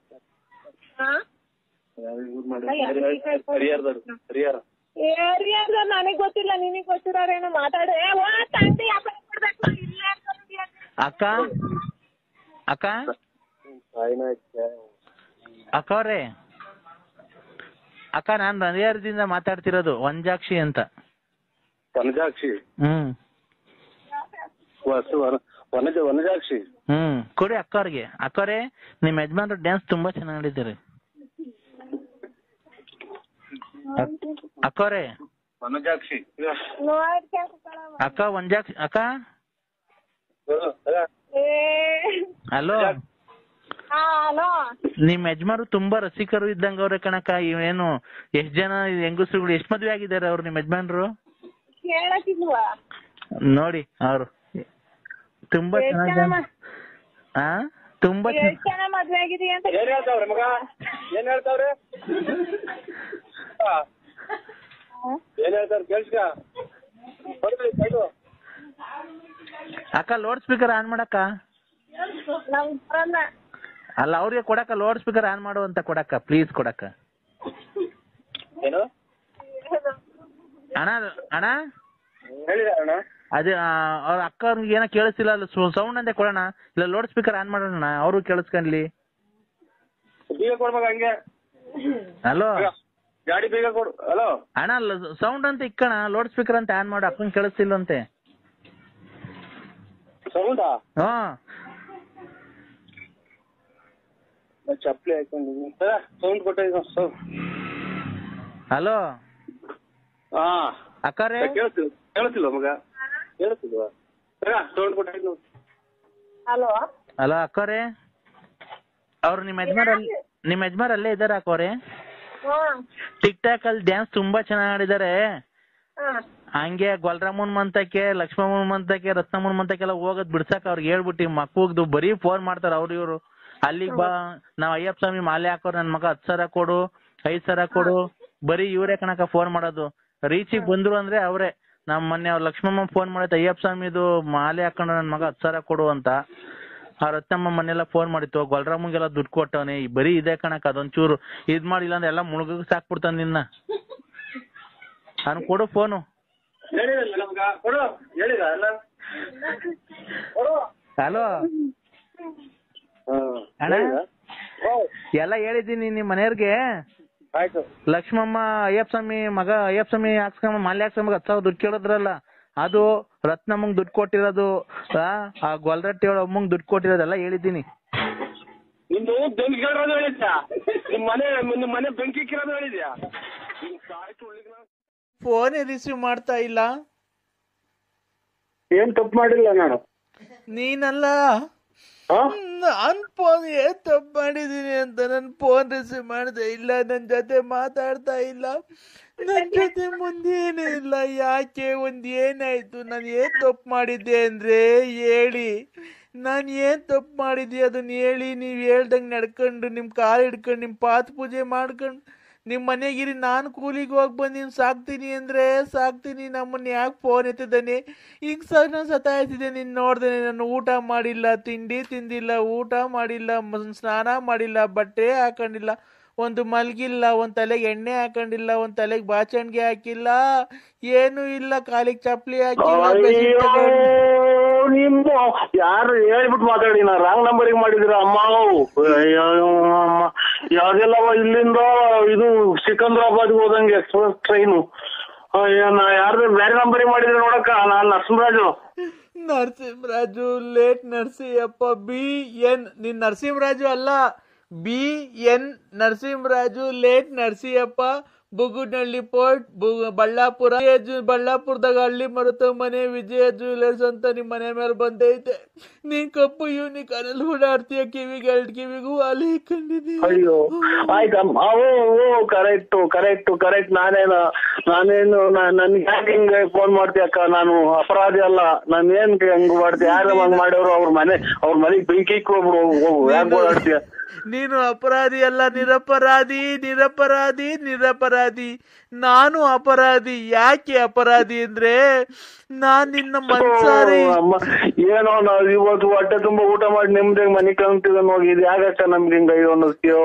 ಇವ್ರ್ ಮಾಡಿ. ಹರಿಹರ- ಹರಿಹರದವ್ರು ಹರಿಹರ ಏರಿಯಾದ ನನಗ್ ಗೊತ್ತಿಲ್ಲ ನಿನಗ್ ಗೊತ್ತಿರೋರೇನೋ ಮಾತಾಡು ಏ ಓ ತಂದೆ ಯಾಕೆ ಕೊಡ್ಬೇಕು ಇಲ್ಲೇ ಅಂದ್ಕೊಂಡಿದ್ಯಾ? ಅಕ್ಕ ಅಕ್ಕ ಸಾಯಿನಾಯ್ತು. ಅಕ್ಕವ್ರೆ ಅಕ್ಕ ನಾನ್ ಹರಿಹರದಿಂದ ಮಾತಾಡ್ತಿರೋದು ವಂಜಾಕ್ಷಿ ಅಂತ ವನಜಾಕ್ಷಿ ಹ್ಮ್ ವಸ ವನ ವನಜ ವನಜಾಕ್ಷಿ ಹ್ಮ್ ಕೊಡಿ ಅಕ್ಕವ್ರಿಗೆ ಅಕ್ಕವ್ರೆ ನಿಮ್ ಯಜಮಾನ್ರು ಡ್ಯಾನ್ಸ್ ತುಂಬಾ ಚೆನ್ನಾಗ್ ಆಡಿದ್ದಾರೆ ಅಕ್- ಅಕ್ಕವ್ರೆ ವನಜಾಕ್ಷಿ ನೋಡ್ಕೊಂಡ್ ಕೂತ್ಕೊಳ್ಳಮ್ಮ. ಅಕ್ಕ ವಂಜಾಕ್ಷಿ ಅಕ್ಕ ಬರು, ಅಲ್ಲ, ಏ ಹಲೋ ಹಾ ಹಲೋ ನಿಮ್ ಯಜಮಾರು ತುಂಬಾ ರಸಿಕರು ಇದ್ದಂಗ ಅವ್ರೆ ಕಣಕ್ಕ ಇವೇನು ಎಷ್ಟ್ ಜನ ಹೆಂಗಸ್ರುಗಳು ಎಷ್ಟ್ ಮದ್ವೆ ಆಗಿದ್ದಾರೆ ಅವ್ರು ನಿಮ್ ಯಜಮಾನ್ರು ಕೇಳಕ್ಕಿಲ್ವಾ ನೋಡಿ ಅವ್ರು ತುಂಬಾ ಎಷ್ಟ್ ಚೆನ್ನಾಗಿ ಜನ ಮ- ಆ ತುಂಬಾ ಚೆನ್ನ- ಎಷ್ಟ್ ಜನ ಮದ್ವೆ ಆಗಿದೀಯ ಅಂತ ಏನ್ ಹೇಳ್ತಾವ್ರೆ ಮಗ ಏನ್ ಹೇಳ್ತಾವ್ರೆ ಆ, ಏನ್ ಹೇಳ್ತಾವ್ರೆ ಕೇಳ್ಸ್ಕ ಬರ್ರಿ ಸೈಡು ಅಕ್ಕ ಲೌಡ್ ಸ್ಪೀಕರ್ ಆನ್ ಮಾಡಕ್ಕ ನಮ್ ಬರಲ್ಲ ಅಲ್ಲ ಅವ್ರಿಗೆ ಕೊಡಕ್ಕ ಲೌಡ್ ಸ್ಪೀಕರ್ ಆನ್ ಮಾಡು ಅಂತ ಕೊಡಕ್ಕ ಪ್ಲೀಸ್ ಕೊಡಕ್ಕ ಏನು ಅಣ್ಣ ಅಣ್ಣ ಹೇಳಿದ ಅಣ್ಣ ಅದೇ ಆ, ಅವ್ರ ಅಕ್ಕ ಅವ್ರಿಗೆ ಏನೋ ಕೇಳಿಸ್ತಿಲ್ಲ ಅಲ್ಲ ಸೌಂಡ್ ಅಂತ ಕೊಡೋಣ ಇಲ್ಲ ಲೌಡ್ ಸ್ಪೀಕರ್ ಆನ್ ಮಾಡೋಣ ಅವರು ಕೇಳಿಸ್ಕೊಂಡ್ಲಿ ಬೀಗ ಕೊಡ್ ಮಗ ಹಂಗೆ ಹಲೋ ಗಾಡಿ ಬೀಗ ಕೊಡು ಹಲೋ ಅಣ್ಣ ಸೌಂಡ್ ಅಂತ ಇಕ್ಕಣ ಲೌಡ್ ಸ್ಪೀಕರ್ ಅಂತ ಆನ್ ಮಾಡು ಅಕ್ಕಂಗ್ ಕೇಳಿಸ್ತಿಲ್ವಂತೆ ಸೌಂಡಾ ಹಾ ಚಪ್ಪಲಿ ಹಾಕೊಂಡಿದ್ದೀನಿ ಸೌಂಡ್ ಕೊಟ್ಟಿದ್ದೀನಿ ಸೌಂಡ್ ಹಲೋ ಹಾ ಅಕ್ಕರೇ ಕೇಳಿಸ್ತಿಲ್ಲ ಕೇಳಿಸ್ತಿಲ್ವ ಮಗ ಕೇಳಿಸ್ತಿಲ್ವಾ ಸೌಂಡ್ ಕೊಟ್ಟಿದ್ದೀನಿ ಹಲೋ ಹಲೋ ಅಕ್ಕರೇ ಅವ್ರು ನಿಮ್ಮ ಯಜಮಾರ್ ಅಲ್ಲಿ ನಿಮ್ಮ ಯಜಮಾರ್ ಅಲ್ಲೇ ಇದಾರೆ ಅಕ್ಕವ್ರೆ ಹ್ಮ್ ಟಿಕ್ ಟಾಕ್ ಅಲ್ಲಿ ಡ್ಯಾನ್ಸ್ ತುಂಬಾ ಚೆನ್ನಾಗಿ ಆಡಿದ್ದಾರೆ ಹ್ಮ್ ಹಂಗೆ ಗೊಲ್ರಾಮನ್ ಮಂತಕ್ಕೆ ಲಕ್ಷ್ಮಮ್ಮನ್ ಮಂತಕ್ಕೆ ರತ್ನಮ್ಮನ್ ಮಂತಕ್ಕೆಲ್ಲ ಹೋಗೋದ್ ಬಿಡ್ಸಕ್ ಅವ್ರಿಗೆ ಹೇಳ್ಬಿಟ್ಟು ಮಕ್ಕಳು ಬರೀ ಫೋನ್ ಮಾಡ್ತಾರ ಅವ್ರು ಇವ್ರು ಅಲ್ಲಿಗ್ ಬಾ ನಾವ್ ಅಯ್ಯಪ್ಪ ಸ್ವಾಮಿ ಮಾಲೆ ಹಾಕೋರ್ ನನ್ ಮಗ ಹತ್ ಸಾವಿರ ಕೊಡು ಐದ್ ಸಾವಿರ ಕೊಡು ಬರೀ ಇವ್ರೇ ಕಣಕ ಫೋನ್ ಮಾಡೋದು ರೀಚಿಗ್ ಬಂದ್ರು ಅಂದ್ರೆ ಅವ್ರೆ ನಮ್ ಮೊನ್ನೆ ಅವ್ರ ಲಕ್ಷ್ಮಮ್ಮ ಫೋನ್ ಮಾಡೈತೆ ಅಯ್ಯಪ್ಪ ಸ್ವಾಮಿದು ಮಾಲೆ ಹಾಕೊಂಡು ನನ್ ಮಗ ಹತ್ ಸಾವಿರ ಕೊಡು ಅಂತ ಆ ರತ್ನಮ್ಮ ಮನೆಲ್ಲ ಫೋನ್ ಮಾಡಿತ್ತು ಗೊಲ್ರಾಮಂಗೆಲ್ಲ ದುಡ್ಡು ಕೊಟ್ಟವನೆ ಬರೀ ಇದೆ ಕಣಕ ಅದೊಂಚೂರು ಇದ್ ಮಾಡಿಲ್ಲ ಅಂದ್ರೆ ಎಲ್ಲ ಮುಳುಗಕ್ ಸಾಕ್ಬಿಡ್ತಾನ ನಿನ್ನ ಅವ್ನು ಕೊಡು ಫೋನು ಹೇಳಿದಲ್ಲ ಮಗ ಕೊಡು ಹೇಳಿದ ಅಲ್ಲ ಕೊಡು ಹಲೋ ಹ್ಮ್ ಅಣ್ಣ ಹೇಳಿದ? ಓ, ಎಲ್ಲ ಹೇಳಿದ್ದೀನಿ ನಿಮ್ ಮನೆಯವ್ರಿಗೆ ಆಯ್ತು ಲಕ್ಷ್ಮಮ್ಮ ಅಯ್ಯಪ್ಪ ಸ್ವಾಮಿ ಮಗ ಅಯ್ಯಪ್ಪ ಸ್ವಾಮಿ ಹಾಕ್ಸ್ಕೊಂಬ ಮಾಲೆ ಹಾಕ್ಸ್ಕೊಂಬ ಹತ್ತು ಸಾವಿರ ದುಡ್ಡು ಕೇಳಿದ್ರಲ್ಲ ಅದು ರತ್ನಮ್ಮಂಗ್ ದುಡ್ಡು ಕೊಟ್ಟಿರೋದು ಆ, ಆ ಗೊಲ್ರಟ್ಟಿ ಅವಳ ಅಮ್ಮಂಗ್ ದುಡ್ಡು ಕೊಟ್ಟಿರೋದೆಲ್ಲ ಹೇಳಿದ್ದೀನಿ ನಿಂದು ಬೆಂಕಿ ಕೇಳೋದು ಹೇಳಿದ್ಯ ನಿಮ್ ಮನೆ ನಿಮ್ ಮನೆ ಬೆಂಕಿ ಕಿರೋದು ಹೇಳಿದ್ಯಾ ನಿಮ್ ಸಾಯ್ ತುಳ್ಳಿಗ್ ನಾ- ಫೋನ್ ರಿಸೀವ್ ಮಾಡ್ತಾ ಇಲ್ಲ ಏನ್ ತಪ್ಪು ಮಾಡಿಲ್ಲ ನಾನು ನೀನಲ್ಲ ಹಾ? ನಾನ್ ಫೋನ್ ಏನ್ ತಪ್ಪು ಮಾಡಿದೀನಿ ಅಂತ ನನ್ ಫೋನ್ ರಿಸೀವ್ ಮಾಡ್ತಾ ಇಲ್ಲ ನನ್ ಜೊತೆ ಮಾತಾಡ್ತಾ ಇಲ್ಲ ನನ್ ಜೊತೆ ಮುಂದೇನು ಇಲ್ಲ ಯಾಕೆ ಒಂದ್ ಏನಾಯ್ತು ನಾನು ಏನ್ ತಪ್ಪು ಮಾಡಿದ್ದೆ ಅಂದ್ರೆ ಹೇಳಿ ನಾನ್ ಏನ್ ತಪ್ಪು ಮಾಡಿದ್ದೆ ಅದನ್ನ ಹೇಳಿ ನೀವ್ ಹೇಳ್ದಂಗ್ ನಡ್ಕೊಂಡು ನಿಮ್ ಕಾಲ್ ಹಿಡ್ಕೊಂಡು ನಿಮ್ ಪಾತ್ ಪೂಜೆ ಮಾಡ್ಕೊಂಡು ನಿಮ್ ಮನೆಗಿರಿ ನಾನು ಕೂಲಿಗೆ ಹೋಗಿ ಬಂದಿನಿ ಸಾಕ್ತೀನಿ ಅಂದ್ರೆ ಸಾಕ್ತೀನಿ ನಮ್ಮನ್ನ ಯಾಕೆ ಫೋನ್ ಎತ್ತಿದ್ದಾನೆ ಈಗ ಸಹ ನಾನು ಸತಾಯಿಸಿದೆ ನೀನು ನೋಡ್ದೇನೆ ನಾನು ಊಟ ಮಾಡಿಲ್ಲ ತಿಂಡಿ ತಿಂದಿಲ್ಲ ಊಟ ಮಾಡಿಲ್ಲ ಮ- ಸ್ನಾನ ಮಾಡಿಲ್ಲ ಬಟ್ಟೆ ಹಾಕೊಂಡಿಲ್ಲ ಒಂದು ಮಲ್ಗಿಲ್ಲ ಒಂದ್ ತಲೆಗೆ ಎಣ್ಣೆ ಹಾಕೊಂಡಿಲ್ಲ ಒಂದ್ ತಲೆಗೆ ಬಾಚಣಿಗೆ ಹಾಕಿಲ್ಲ ಏನು ಇಲ್ಲ ಕಾಲಿಗೆ ಚಪ್ಲಿ ಹಾಕಿಲ್ಲ ಬೆಡ್ಶೀಟ್ ಅಯ್ಯೋ ತಗೊಂಡು- ನಿಮ್ದು ಯಾರು ಹೇಳ್ಬಿಟ್ಟು ಮಾತಾಡಿ ನಾ ರಾಂಗ್ ನಂಬರಿಗೆ ಮಾಡಿದಿರ ಅಮ್ಮ ಅಯ್ಯೋ ಅಮ್ಮ ಯಾವ್ದೆಲ್ಲವ ಇಲ್ಲಿಂದ ಇದು ಸಿಕಂದ್ರಾಬಾದ್ ಹೋದಂಗೆ ಎಕ್ಸ್ಪ್ರೆಸ್ ಟ್ರೈನು ಅಯ್ಯೋ ನಾ ಯಾರ್ದು ಬೇರೆ ನಂಬರಿಗೆ ಮಾಡಿದ್ರೆ ನೋಡಕ್ಕ ನಾನ್ Narasimharaju Narasimharaju late Narasimhappa B N ನಿನ್ ನರಸಿಂಹರಾಜು ಅಲ್ಲ B N Narasimharaju late Narasimhappa Bugunahalli ಪೋರ್ಟ್ ಬು- ಬಳ್ಳಾಪುರ ವಿಜಯ ಜು- ಬಳ್ಳಾಪುರದಾಗ ಹಳ್ಳಿ ಮರುತ ಮನೆ ವಿಜಯ ಜ್ಯುವೆಲರ್ಸ್ ಅಂತ ನಿಮ್ ಮನೆ ಮೇಲೆ ಬಂದೈತೆ ನೀನ್ ಕಪ್ಪು ಯೂನಿಕಾನಲ್ಲಿ ಓಡಾಡ್ತೀಯ ಕಿವಿಗೆ ಎರಡು ಕಿವಿಗೂ ಅಲ್ಲಿ ಕಂಡಿದ್ದೀನಿ ಅಯ್ಯೋ ಆಯ್ತಮ್ಮ ಓ ಓ ಕರೆಕ್ಟ್ ಕರೆಕ್ಟ್ ಕರೆಕ್ಟ್ ನಾನೇನು ನಾನೇನು ನಾ- ನನ್ಗೆ ಯಾಕೆ ಹಿಂಗೆ ಫೋನ್ ಮಾಡ್ತೀಯಕ್ಕ ನಾನು ಅಪರಾಧಿ ಅಲ್ಲ ನಾನು ಏನ್ ಹಂಗ್ ಮಾಡ್ತೀಯ ಯಾರು ಹಂಗ್ ಮಾಡ್ಯವ್ರು ಅವ್ರ ಮನೆ ಅವ್ರ ಮನೆಗ್ ಬೆಂಕಿ ಇಕ್ಕೊಬ್ರು ಯಾಕೆ ಓಡಾಡ್ತೀಯ ನೀನು ಅಪರಾಧಿ ಅಲ್ಲ ನಿರಪರಾಧಿ ನಿರಪರಾಧಿ ನಿರಪರಾಧಿ ನಾನು ಅಪರಾಧಿ ಯಾಕೆ ಅಪರಾಧಿ ಅಂದ್ರೆ ನಾನ್ ನಿನ್ನ ಮನ್ಸಾರಿ ಓ, ಅಮ್ಮ ಏನೋ ನಾವ್ ಇವತ್ತು ಹೊಟ್ಟೆ ತುಂಬಾ ಊಟ ಮಾಡಿ ನೆಮ್ಮದಿಯಾಗಿ ಮನೆ ಕಂತಿದ ಹೋಗಿ ಇದು ಯಾಕಕ್ಕ ನಮ್ಗೆ ಹಿಂಗ ಅಯ್ಯೋ ಅನ್ನಿಸ್ತೀಯೋ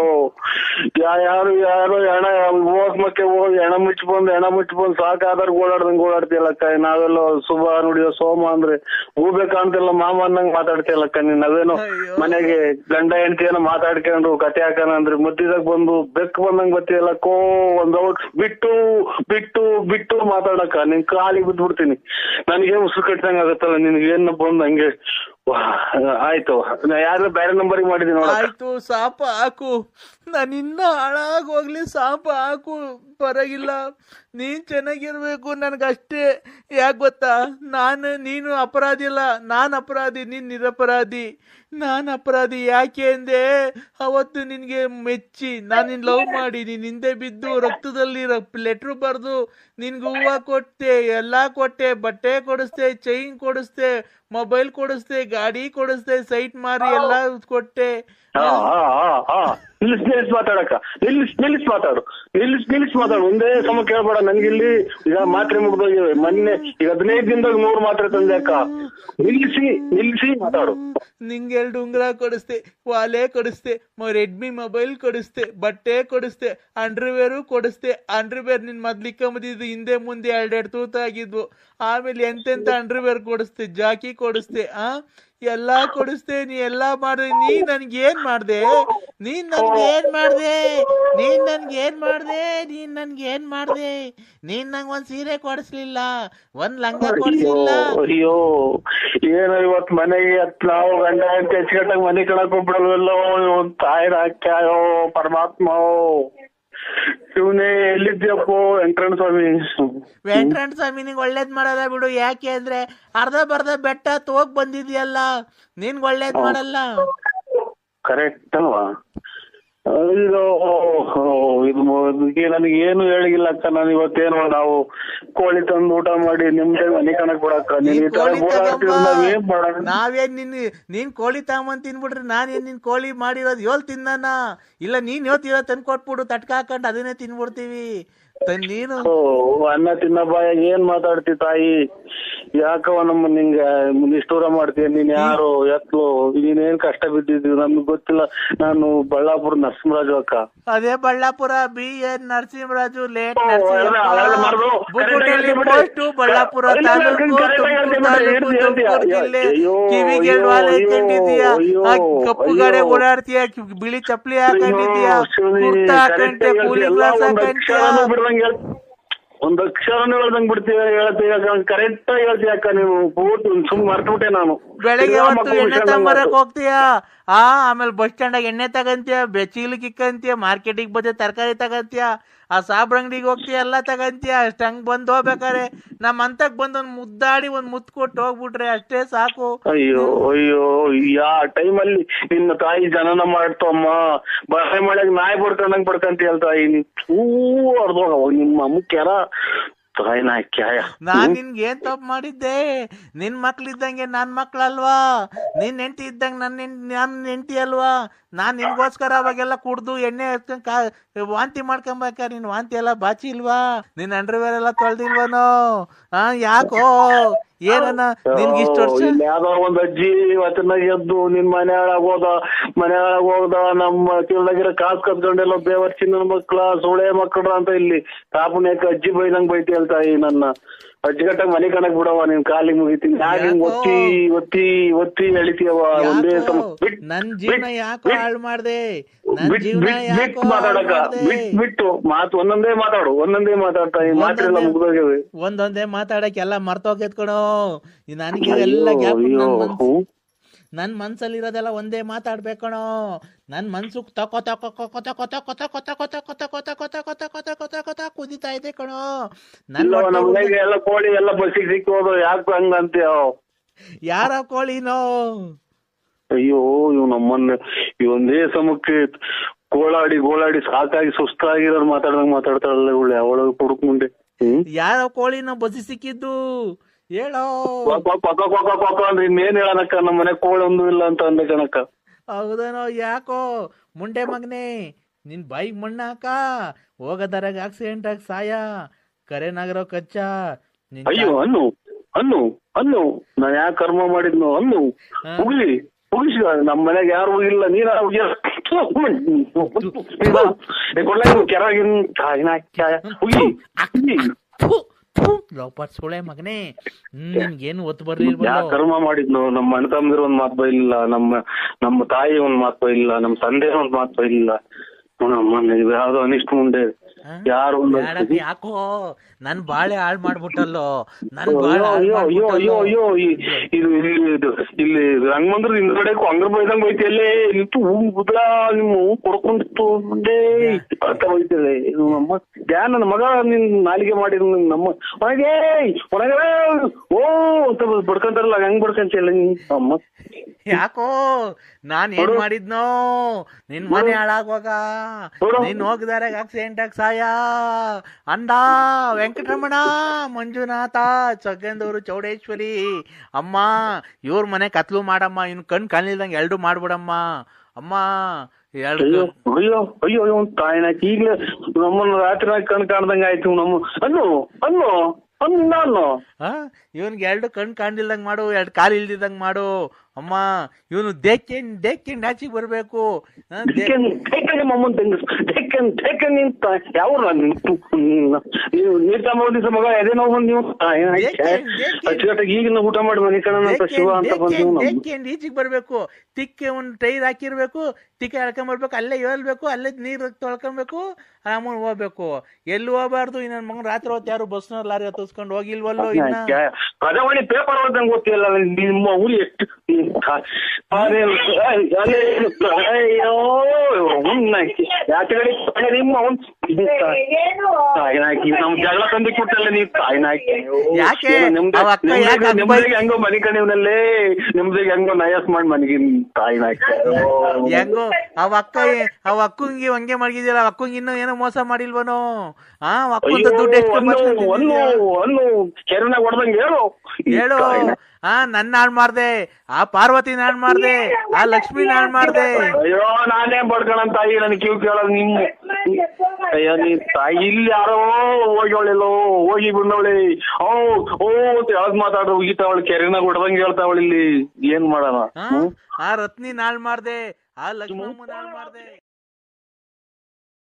ಯಾ- ಯಾರು ಯಾರು ಹೆಣ ಹೋಗ್ಮಕ್ಕೆ ಹೋಗಿ ಹೆಣ ಮುಚ್ಕೊಂಡ್ ಹೆಣ ಮುಚ್ಕೊಂಡ್ ಸಾಕಾದ್ರ ಓಡಾಡ್ದಂಗ್ ಓಡಾಡ್ತೀಯಲ್ಲಕ್ಕ ನಾವೆಲ್ಲ ಶುಭ ನುಡಿಯೋ ಸೋಮ ಅಂದ್ರೆ ಹೂಬೆ ಕಾಣ್ತಿಲ್ಲ ಮಾಮ ಅನ್ನಂಗ್ ಮಾತಾಡ್ತೀಯಲ್ಲಕ್ಕ ನೀನ್ ನಾವೇನೋ ಅಯ್ಯೋ. ಮನೆಗೆ ಗಂಡ ಹೆಂಡತಿ ಏನೋ ಮಾತಾಡ್ಕೊಂಡು ಕತೆ ಹಾಕೋಣ ಅಂದ್ರೆ ಮುದ್ದಿದಾಗ ಬಂದು ಬೆಕ್ ಬಂದಂಗ್ ಬರ್ತೀಯಲ್ಲ ಕೋ ಒಂದ್ ಔಟ್ ಬಿಟ್ಟು ಬಿಟ್ಟು ಬಿಟ್ಟು ಮಾತಾಡಕ್ಕ ನಿನ್ ಕಾಲಿಗೆ ಬಿದ್ಬಿಡ್ತೀನಿ ನನಗೆ ಉಸಿರು ಕಟ್ಟಂಗ್ ಆಗತ್ತಲ್ಲ ನಿನ್ಗೆ ಏನ್ ಬಂದ್ ಹಂಗೆ ವಾ, ಆಯ್ತು ನಾ ಯಾರು ಬೇರೆ ನಂಬರಿಗೆ ಮಾಡಿದ್ದೀನಿ ನೋಡಕ್ಕ ಆಯ್ತು ಸಾಪ ಹಾಕು ನಾನು ಇನ್ನ ಹಾಳಾಗೋಗ್ಲಿ ಸಾಪ ಹಾಕು ಪರವಾಗಿಲ್ಲ ನೀನ್ ಚೆನ್ನಾಗಿರ್ಬೇಕು ನನ್ಗಷ್ಟೇ ಯಾಕೆ ಗೊತ್ತಾ ನಾನು ನೀನು ಅಪರಾಧಿ ಅಲ್ಲ ನಾನು ಅಪರಾಧಿ ನೀನ್ ನಿರಪರಾಧಿ ನಾನು ಅಪರಾಧಿ ಯಾಕೆ ಅಂದೆ ಅವತ್ತು ನಿನ್ಗೆ ಮೆಚ್ಚಿ ನಾನು ನಿನ್ ಲವ್ ಮಾಡಿ ನೀನ್ ಹಿಂದೆ ಬಿದ್ದು ರಕ್ತದಲ್ಲಿ ಲೆಟ್ರ್ ಬರೆದು ನಿನ್ಗೆ ಹೂವ ಕೊಟ್ಟೆ ಎಲ್ಲಾ ಕೊಟ್ಟೆ ಬಟ್ಟೆ ಕೊಡಿಸ್ದೆ ಚೈನ್ ಕೊಡಿಸ್ದೆ ಮೊಬೈಲ್ ಕೊಡಿಸ್ದೆ ಗಾಡಿ ಕೊಡಿಸ್ದೆ ಸೈಟ್ ಮಾರಿ ಎಲ್ಲ ಕೊಟ್ಟೆ ಹಾ ಹಾ ಹಾ ಹಾ ನಿಲ್ಲಿಸ್ ನಿಲ್ಲಿಸ್ ಮಾತಾಡಕ್ಕ ನಿಲ್ಲಿಸ್ ನಿಲ್ಲಿಸ್ ಮಾತಾಡು ನಿಲ್ಲಿಸ್ ನಿಲ್ಲಿಸ್ ಮಾತಾಡು ಒಂದೇ ಸಮ ಕೇಳ್ಬೇಡ ನನ್ಗಿಲ್ಲಿ ಈಗ ಮಾತ್ರೆ ಮುಗ್ದೋಗಿವೆ ಮೊನ್ನೆ ಈಗ ಹದಿನೈದು ದಿನದಾಗ ನೂರು ಮಾತ್ರೆ ತಂದೆ ಅಕ್ಕ ನಿಲ್ಲಿಸಿ ನಿಲ್ಲಿಸಿ ಮಾತಾಡು ನಿಂಗೆ ಎರಡು ಉಂಗುರ ಕೊಡಿಸ್ದೆ ವಾಲೆ ಕೊಡಿಸ್ದೆ ರೆಡ್ಮಿ ಮೊಬೈಲ್ ಕೊಡಿಸ್ದೆ ಬಟ್ಟೆ ಕೊಡಿಸ್ದೆ ಅಂಡರ್ವೇರು ಕೊಡಿಸ್ದೆ ಅಂಡರ್ವೇರ್ ನಿನ್ ಮೊದ್ಲಿಕ್ಕಂಬದಿದ್ದು ಹಿಂದೆ ಮುಂದೆ ಎರಡೆರಡು ತೂತಾಗಿದ್ವು ಆಮೇಲೆ ಎಂತೆಂತ ಅಂಡರ್ವೇರ್ ಕೊಡಿಸ್ದೆ ಜಾಕಿ ಕೊಡಿಸ್ದೆ ಆ ಎಲ್ಲಾ ಕೊಡಿಸ್ದೆ ನೀ ಎಲ್ಲಾ ಮಾಡ್ದೆ ನೀ ನನ್ಗೆ ಏನ್ ಮಾಡ್ದೆ ನೀನ್ ನನ್ಗೆ ಏನ್ ಮಾಡ್ದೆ ನೀನ್ ನನ್ಗೆ ಏನ್ ಮಾಡ್ದೆ ನೀನ್ ನನ್ಗೆ ಏನ್ ಮಾಡ್ದೆ ನೀನ್ ನಂಗ್ ಒಂದ್ ಸೀರೆ ಕೊಡಿಸ್ಲಿಲ್ಲ ಒಂದ್ ಲಂಗ ಅಯ್ಯೋ ಕೊಡಿಸ್ಲಿಲ್ಲ ಅಯ್ಯೋ ಏನೋ ಇವತ್ ಮನೆಗೆ ಹತ್ ನಾವು ಗಂಡ ಅಂತ ಹೆಚ್ಚುಕಟ್ಟಾಗ ಮನೆ ಕಳಕ್ ಹೋಗ್ಬಿಡಲ್ವಲ್ಲೋ ಒಂದ್ ತಾಯಿನ ಹಾಕ್ಯಾಯೋ ಪರಮಾತ್ಮ ಇವನೇ ಎಲ್ಲಿದ್ಯಪ್ಪೋ ವೆಂಕಟರಣ ಸ್ವಾಮಿ ವೆಂಕಟರಣ ಸ್ವಾಮಿ ನಿಂಗೆ ಒಳ್ಳೇದ್ ಮಾಡಲ್ಲ ಬಿಡು ಯಾಕೆ ಅಂದ್ರೆ ಅರ್ಧ ಬರ್ಧ ಬೆಟ್ಟ ಹೋಗ್ ಬಂದಿದ್ಯಲ್ಲ ನಿನ್ಗೆ ಒಳ್ಳೇದ್ ಮಾಡಲ್ಲ ಕರೆಕ್ಟ್ ಅಲ್ವಾ ಇದು ಇದು ಮ- ನನಗೆ ಏನು ಹೇಳಿಲ್ಲ ಅಕ್ಕ ನಾನು ಇವತ್ತೇನು ನಾವು ಕೋಳಿ ತಂದು ಊಟ ಮಾಡಿ ನಿಮ್ದೇ ಮನೆ ಕಣಕ್ ಬಿಡಕ್ಕ ನೀನ್ ಈ ತರ ಕೋಳಿ ಗೋಳಾಡ್ತಿದ್ರೆ ತಗೊಂಬಾ. ನಾವೇನ್ ಮಾಡೋಣ ನಾವೇನ್ ನಿನ್ ನೀನ್ ಕೋಳಿ ತಗೊಂಬಂದ್ ತಿನ್ಬಿಟ್ರೆ ನಾನೇನ್ ನಿನ್ ಕೋಳಿ ಮಾಡಿರೋದು ಯೋಲ್ ತಿನ್ನಾನ ಇಲ್ಲ ನೀನ್ ಯೋತಿರೋ ತಂದ್ ಕೊಟ್ಬಿಡು ತಟ್ಕ ಹಾಕೊಂಡ್ ಅದನ್ನೇ ತಿನ್ಬಿಡ್ತೀವಿ ತನ್ ನೀನು ಓ ಅನ್ನ ತಿನ್ನ ಬಾಯಾಗ ಏನ್ ಮಾತಾಡ್ತಿ ತಾಯಿ ಯಾಕವ ನಮ್ಮ ನಿಂಗ ನಿಷ್ಠೂರ ಮಾಡ್ತೀಯ ನೀನ್ ಯಾರು ಎತ್ಲು ನೀನೇನ್ ಕಷ್ಟ ಬಿದ್ದಿದ್ವಿ ನಮ್ಗ್ ಗೊತ್ತಿಲ್ಲ ನಾನು ಬಳ್ಳಾಪುರ ನರಸಿಂಹರಾಜು ಅಕ್ಕ ಅದೇ Ballapura B N Narasimharaju late ಓ, ಅವೆಲ್ಲ- ಅವೆಲ್ಲ ಮಾಡ್ದು. ಬುಗುಟಳ್ಳಿ ಕರೆಕ್ಟಾಗಿ ಹೇಳ್ಬಿಟ್ರಿ. ಪೋಸ್ಟು ಬಳ್ಳಾಪುರ ಇಲ್ಲ, ಇಲ್ಲ, ತಾಲೂಕು ಕರೆಕ್ಟಾಗಿ ತುಮಕೂರು ಹೇಳ್ಬಿಟ್ರಿ. ತಾಲೂಕು ಹೇಳ್ತೀಯ, ತುಮಕೂರು ಹೇಳ್ತೀಯ. ಜಿಲ್ಲೆ ಅಯ್ಯೋ, ಕಿವಿಗೆ ಅಯ್ಯೋ, ವಾಲೆ ಅಯ್ಯೋ, ಹಾಕೊಂಡಿದ್ಯಾ ಅಯ್ಯೋ, ಆ ಕಪ್ಪು ಗಾಡೆ ಅಯ್ಯೋ. ಓಡಾಡ್ತೀಯ ಕಿ- ಬಿಳಿ ಚಪ್ಲಿ ಹಾಕೊಂಡಿದ್ಯಾ ಅಯ್ಯೋ, ಶಿವನೇ, ಕುರ್ತಾ correct ಹಾಕೊಂಡೆ ಆಗಿ ಕೂಲಿ ಹೇಳ್ತೀಯ. ಗ್ಲಾಸ್ ಎಲ್ಲ ಒಂದ್ ಹಾಕೊಂಡ್ಯಾ ಅಕ್ಷರನೂ ಬಿಡ್ದಂಗ್ ಹೇಳ್- ಒಂದ್ ಅಕ್ಷರನೂ ಹೇಳ್ದಂಗ್ ಬಿಡ್ತೀಯ ಹೇಳ್ತೀಯ ಕರೆಕ್ಟ್ ಆಗಿ ಹೇಳ್ತೀಯ ಅಕ್ಕ ನೀವು ಪೂರ್ತಿ ಸುಮ್ ಮರ್ತ್ಬಿಟ್ಟೆ ನಾನು ಬೆಳಗ್ಗೆ ತಿರ್ಗಾ ಹೊತ್ತು ಮಕ್ಳು ಎಣ್ಣೆ ಹುಷಾರ್ ತಗೊಂಬರಕ್ ನಂಗಾತು. ಹೋಗ್ತೀಯಾ ಆ ಆಮೇಲೆ ಬಸ್ ಸ್ಟ್ಯಾಂಡಾಗ ಎಣ್ಣೆ ತಗಂತೀಯ ಬೆ- ಚೀಲಕ್ ಇಕ್ಕಂತೀಯ ಮಾರ್ಕೆಟಿಗೆ ಬಂದ ತರಕಾರಿ ತಗಂತೀಯ ಆ ಸಾಬ್ರ ಅಂಗಡಿಗೆ ಹೋಗ್ತೀಯ ಎಲ್ಲ ತಗಂತೀಯ ಅಷ್ಟ್ ಹಂಗ್ ಬಂದ್ ಹೋಗ್ಬೇಕಾರೆ ನಮ್ ಅಂತಕ್ ಬಂದ್ ಒಂದ್ ಮುದ್ದಾಡಿ ಒಂದ್ ಮುತ್ ಕೊಟ್ಟು ಹೋಗ್ಬಿಟ್ರೆ ಅಷ್ಟೇ ಸಾಕು ಅಯ್ಯೋ ಅಯ್ಯೋ ಯಾ ಟೈಮಲ್ಲಿ ನಿನ್ನ ತಾಯಿ ಜನನ ಮಾಡ್ತಮ್ಮ ಬಳೆ ಮಳೆಗ್ ನಾಯಿ ಬಡ್ಕೊಂಡಂಗ್ ಬಡ್ಕಂತೀಯಲ್ ತಾಯಿ ನೀ ಹೂ ಹೊಡ್ದೋಗವ ನಿಮ್ಮ ಅಮ್ಮಕ್ಯಾರ ತಾಯಿ ನಾಯಿ ಕ್ಯಾಯ ನಾನ್ ನಿನ್ಗೆ ಏನ್ ತಪ್ಪು ಮಾಡಿದ್ದೆ ನಿನ್ ಮಕ್ಳಿದ್ದಂಗೆ ನನ್ ಮಕ್ಳಲ್ವಾ ನಿನ್ ಹೆಂಡತಿ ಇದ್ದಂಗೆ ನನ್ನ ನನ್ ಹೆಂಡತಿ ಅಲ್ವಾ ನಾನ್ ನಿನ್ಗೋಸ್ಕರ ಅವಾಗೆಲ್ಲ ಕುಡ್ದು ಎಣ್ಣೆ ಹಚ್ಕೊಂಡ್ ಕಾ ವಾಂತಿ ಮಾಡ್ಕೊಂಬೇಕಾ ನಿನ್ ವಾಂತಿ ಎಲ್ಲ ಬಾಚಿ ಇಲ್ವಾ ನಿನ್ ಅಂಡರ್ವೇರ್ ಎಲ್ಲ ತೊಳ್ದಿಲ್ವನೋ ಆ ಯಾಕೋ ಏನನ್ನ ನಿನ್ಗೆ ಇಷ್ಟ ವರ್ಷ ಇಲ್ಲಿ ಯಾವ್ದೋ ಒಂದ್ ಅಜ್ಜಿ ಇವತ್ತಿನ ಎದ್ದು ನಿನ್ ಮನೆ ಒಳಗ್ ಹೋದ ಮನೆ ಒಳಗ್ ಹೋದ ನಮ್ಮ ಕಿಲ್ಲಾಗಿರೋ ಕಾಸ್ ಕತ್ಕೊಂಡೆಲ್ಲ ಬೇವರ್ ಚಿನ್ನ ಮಕ್ಳ ಸುಳೆ ಮಕ್ಳ ಅಂತ ಇಲ್ಲಿ ಕಾಪುಣ್ಯಕ ಅಜ್ಜಿ ಬೈದಂಗ್ ಬೈತಿ ತಾಯಿ ನನ್ನ ಅಜ್ಜಿಗಟ್ಟಾಗ ಮನೆ ಕಣಕ್ ಬಿಡವ ನಿನ್ ಕಾಲಿಗೆ ಮುಗಿತೀನಿ ಯಾಕೆ ಹಿಂಗ್ ಯಾಕೋ? ಒತ್ತಿ ಒತ್ತಿ ಒತ್ತಿ ಎಳಿತೀಯವ ಒಂದೇ ಸಮ ಯಾಕೋ? ಬಿಟ್ ನನ್ ಜೀವನ ಬಿಟ್ ಯಾಕೋ ಬಿಟ್ ಹಾಳು ಮಾಡ್ದೆ ನನ್ ಬಿಟ್ ಜೀವನ ಬಿಟ್ ಬಿಟ್ ಯಾಕೋ ಹಾಳು ಮಾತಾಡಕ ಮಾಡ್ದೆ ಬಿಟ್ ಬಿಟ್ಟು ಮಾತು ಒಂದೊಂದೇ ಮಾತಾಡು ಒಂದೊಂದೇ ಮಾತಾಡ್ತಾ ಈ ಮಾತ್ರೆಲ್ಲ ಒಂದೊಂದೇ- ಮುಗ್ದೋಗಿವೆ ಒಂದೊಂದೇ ಮಾತಾಡಕ್ ಎಲ್ಲ ಮರ್ತೋಗೈತ್ ಕಣೋ ನನಗೆ ಎಲ್ಲ ಗ್ಯಾಪ್ ಅಯ್ಯೋ ನನ್ ಮನ್ಸ್ ಹ್ಞೂ. ನನ್ ಮನ್ಸಲ್ಲಿರೋದೆಲ್ಲ ಒಂದೇ ಮಾತಾಡ್ಬೇಕಣೋ ನನ್ ಮನ್ಸು ತಕೋ ತಕೋ ಕೊತ ಕೊತ ಕೊತ ಕೊತ ಕೊತ ಕೊತ ಕೊತ ಕೊತ ಕೊತ ಕೊತ ಕೊತ ಕೊತ ಕುದಿತಾ ಇದೆ ಕಣೋ ನನ್ ಇಲ್ಲ ಹೊಟ್ಟೆ ನಮ್ಮ ಉರಿ- ಮನೆಗೆ ಎಲ್ಲ ಕೋಳಿ ಎಲ್ಲ ಬಸ್ಸಿಗೆ ಸಿಕ್ಕೋದು ಯಾಕೆ ಹಂಗಂತೀಯ ಯಾರ ಕೋಳಿನೋ ಅಯ್ಯೋ ಇವ್ ನಮ್ಮನ್ನ ಈ ಒಂದೇ ಸಮಕ್ಕೆ ಗೋಳಾಡಿ ಗೋಳಾಡಿ ಸಾಕಾಗಿ ಸುಸ್ತಾಗಿರೋರು ಮಾತಾಡ್ದಂಗ್ ಮಾತಾಡ್ತಾಳಲ್ಲ ಇವಳು ಅವಳ ಕುಡುಕ್ ಮುಂದೆ ಹ್ಮ್ ಯಾರ ಕೋಳಿನೋ ಬಸಿ ಸಿಕ್ಕಿದ್ದು ಹೇಳೋ ಕೊಕ ಕೊಕ ಕೊಕ ಕೊಕ ಅಂದ್ರೆ ಇನ್ನೇನ್ ಹೇಳನಕ್ಕ ನಮ್ಮ ಮನೆ ಕೋಳಿ ಒಂದು ಇಲ್ಲ ಅಂತ ಅಂದೆ ಕಣಕ್ಕ ಹೌದನೋ ಯಾಕೋ ಮುಂಡೆ ಮಗನೇ ನಿನ್ ಬಾಯಿಗೆ ಮಣ್ಣ ಹಾಕ ಹೋಗದರಾಗ ಆಕ್ಸಿಡೆಂಟ್ ಆಗಿ ಸಾಯ ಕರೆನಾಗಿರೋ ಕಚ್ಚ ನಿನ್ ಅಯ್ಯೋ ಅನ್ನು ಅನ್ನು ಅನ್ನು ನಾ ಯಾಕೆ ಕರ್ಮ ಮಾಡಿದ್ನು ಅನ್ನು ಹಾ. ಮುಗಿಲಿ ಮುಗಿಸಿ ನಮ್ಮ ಮನೆಗೆ ಯಾರು ಇಲ್ಲ ನೀರ ಕೆರಗಿನ ತಾಯಿನ ಹುಗಿ ಹುಗಿ ಥು, ಥು, ಲೋಪಟ್ ಸುಳೆ ಮಗನೇ ಹ್ಮ್, ನಿನ್ಗೇನು ಒತ್ತು ಯಾ ಬರ್ಲಿಲ್ವಲ್ಲೋ ಕರ್ಮ ಮಾಡಿದ್ನು ನಮ್ಮ ಅಣ್ಣ ತಮ್ಮದಿರ ಒಂದ್ ಮಾತು ಬೈಲಿಲ್ಲ ನಮ್ಮ ನಮ್ಮ ತಾಯಿ ಒಂದ್ ಮಾತು ಬೈಲಿಲ್ಲ ನಮ್ಮ ತಂದೆ ಒಂದ್ ಮಾತು ಬೈಲಿಲ್ಲ ನಮ್ಮ ಯಾವ್ದೋ ಅನಿಷ್ಟ ಮುಂದೆ ಯಾರು ಬ್ಯಾಡಪ್ಪಿ, ಯಾಕೋ ನನ್ ಬಾಳೆ ಹಾಳ್ ಮಾಡ್ಬಿಟ್ಟಲ್ಲೋ ನನ್ ಬಾಳೆ ಅಯ್ಯೋ ಹಾಳ್ ಅಯ್ಯೋ ಅಯ್ಯೋ ಅಯ್ಯೋ ಮಾಡ್ಬಿಟ್ಟಲ್ಲೋ. ಅಯ್ಯೋ ಈ- ಇದು ಇಲ್ಲಿ ಇದು ಇಲ್ಲಿ ರಂಗಮಂದ್ರ ಹಿಂದ್ಗಡೆ ಕೊಂಗ್ರ ಬೈದಂಗ್ ಬೈತಿಯಲ್ಲೇ ನಿಂತು ಹೂ ಬುದ್ರ ನಿಮ್ಮ ಹೂ ಕೊಡ್ಕೊಂಡಿತ್ತು ಮುಂದೆ ಅಂತ ಬೈತಿಯಲ್ಲೇ ಇದು ನಮ್ಮ ಧ್ಯಾನ ನನ್ನ ಮಗ ನಿನ್ ನಾಲಿಗೆ ಮಾಡಿದ್ರು ನಿನ್ ನಮ್ಮ ಒಳಗೆ ಒಳಗೆ ಓ ಅಂತ ಬಡ್ಕೊಂತಾರಲ್ಲ ಹಂಗ್ ಬಡ್ಕೊಂತಿಯಲ್ಲ ನೀನ್ ಅಮ್ಮ ಯಾಕೋ ನಾನ್ ಏನ್ ನೋಡು. ಮಾಡಿದ್ನೋ ನಿನ್ ಮನೆ ಹಾಳಾಗುವಾಗ ನೋಡು. ನೀನ್ ಹೋಗಿದಾರೆ ಆಕ್ಸಿಡೆಂಟ್ ಆಗಿ ಸಾಯ ಅಂದ ವೆಂಕಟರಮಣ ಮಂಜುನಾಥ ಚಗಂದೂರು ಚೌಡೇಶ್ವರಿ ಅಮ್ಮ ಇವ್ರ ಮನೆ ಕತ್ಲು ಮಾಡಮ್ಮ ಇನ್ ಕಣ್ ಕಾಣಿಲ್ದಂಗೆ ಎಲ್ಡು ಮಾಡ್ಬಿಡಮ್ಮ ಅಮ್ಮ ಎಲ್ಡು ಅಯ್ಯೋ ಅಯ್ಯೋ ಅಯ್ಯೋ ಅಯ್ಯೋ ತಾಯಿನ ಈಗ್ಲೇ ನಮ್ಮನ್ನ ರಾತ್ರಿ ಕಣ್ ಕಾಣ್ದಂಗ ಆಯ್ತು ನಮ್ಮ ಅನ್ನು ಅನ್ನು ಅನ್ನು ನಾನು ಆ ಇವನ್ಗೆ ಎರಡು ಕಣ್ ಕಾಣ್ದಿಲ್ದಂಗ್ ಮಾಡು ಎರಡು ಕಾಲು ಇಲ್ದಿದಂಗ್ ಮಾಡು ಅಮ್ಮ ಇವನು ದೇಕ್ಕೇನ್ ದೇಕ್ಕೇನ್ ಆಚೆಗೆ ಬರ್ಬೇಕು ಆ, ದೇ- ಟೇಕನ್ ಟೇಕನ್ ಮಮ್ಮನ್ ತೆಂಗಸ್ ಟೇಕನ್ ಟೇಕನ್ ನಿಂತ ಯಾವ ನೀವು ನೀರ್ ತಗೊಂಡಿಸ ಮಗ ಎದೆ ನೋವು ಬಂದು ನೀವು ಏಕೆ- ಏಕೆ? ಅಚ್ಚುಕಟ್ಟಾಗಿ ಈಗಿನ ಊಟ ಮಾಡಿ ಮನೆ ಕಣ ಅಂತ ಶಿವ ಅಂತ ಬಂದು ದೇಕ್ಕೇನ್- ನಮ್ಮ ದೇಕ್ಕೇನ್ ಈಚೆಗೆ ಬರ್ಬೇಕು ತಿಕ್ಕೆ ಒಂದ್ ಟೈರ್ ಹಾಕಿರ್ಬೇಕು ತಿಕ್ಕೆ ಎಳ್ಕೊಂಡ್ ಬರ್ಬೇಕು ಅಲ್ಲೇ ಹೇಳ್ಬೇಕು ಅಲ್ಲೇ ನೀರ್ ತೊಳ್ಕೊಬೇಕು ಆರಾಮಾಗಿ ಹೋಗ್ಬೇಕು ಎಲ್ಲಿ ಹೋಗ್ಬಾರ್ದು ಇನ್ನ ನನ್ ಮಗನ್ ರಾತ್ರಿ ಹೊತ್ತು ಯಾರು ಬಸ್ನ ಲಾರಿ ಹತ್ತಿಸ್ಕೊಂಡು ಹೋಗಿಲ್ವಲ್ಲೋ ಇನ್ನ ಪ್ರಜಾವಾಣಿ ಪೇಪರ್ ಓದಂಗ್ ಗೊತ್ತಿಲ್ಲ ನಿಮ್ಮ ಊರಿ ಎಷ್ಟು ಅದೇ ಅದೇ ಅಯ್ಯೋ ಯಾಕೆ ನಿಮ್ಮ ಅವ್ನ್ ಏನು ತಾಯಿನಾಕಿ ನಮ್ ಜಗಳ ತಂದಿ ಕೊಟ್ಟಲ್ಲ ನೀವು ತಾಯಿನಾಕಿ ಯಾಕೆ? ಅವ್ ಅಕ್ಕ ಯಾಕೆ ಹಂಗ್ ಬೈ- ನಿಮ್ದಿಗೆ ಹೆಂಗೋ ಮನೆ ಕಣಿವ್ನಲ್ಲೇ ನಿಮ್ದಿಗೆ ಹೆಂಗೋ ನಯಸ್ ಮಾಡಿ ಮನೆಗೆ ತಾಯಿನಾಕಿ ಹೆಂಗೋ ಅವ ಅಕ್ಕ ಏ- ಅವ ಅಕ್ಕಂಗೆ ಹಂಗೆ ಮಡಗಿದ್ಯಲ್ಲ ಅಕ್ಕಂಗೆ ಇನ್ನೂ ಏನೋ ಮೋಸ ಮಾಡಿಲ್ವನೋ ಆ ಅಕ್ಕಂತ ದುಡ್ಡು ಎಷ್ಟು ಅನ್ನು ಬರ್ಸ್ಕೊಂತಿದ್ಯಾ? ಅನ್ನು ಕೆರೆನಾಗ ಹೊಡ್ದಂಗೆ ಹೇಳು ಹೇಳು ಆ ನನ್ನ ಹಾಳ್ ಮಾಡ್ದೆ ಆ ಪಾರ್ವತಿ ಹಾಳ್ ಮಾಡ್ದೆ ಆ ಲಕ್ಷ್ಮಿ ಹಾಳ್ ಮಾಡ್ದೆ ಅಯ್ಯೋ ನಾನೇ ಬಡ್ಕಣ ತಾಯಿ ನನ್ ಕಿವ್ ಕೇಳೋದು ನಿಮ್ಮ ಅಯ್ಯೋ ನೀ ತಾಯಿ ಇಲ್ಲಿ ಯಾರೋ ಹೋಗ್ಯವಳೆಲ್ಲೋ ಹೋಗಿ ಬಿಡವಳೆ ಓ ಓ ಅಂತ ಯಾವ್ದು ಮಾತಾಡೋ ಹೋಗಿತಾವಳು ಕೆರೆನಾಗ ಹೊಡ್ದಂಗೆ ಹೇಳ್ತಾವಳು ಇಲ್ಲಿ ಏನ್ ಮಾಡೋಣ ಆ? ಆ ರತ್ನಿ ಹಾಳ್ ಮಾಡ್ದೆ ಆ ಲಕ್ಷ್ಮಮ್ಮನ ಹಾಳ್ ಮಾಡ್ದೆ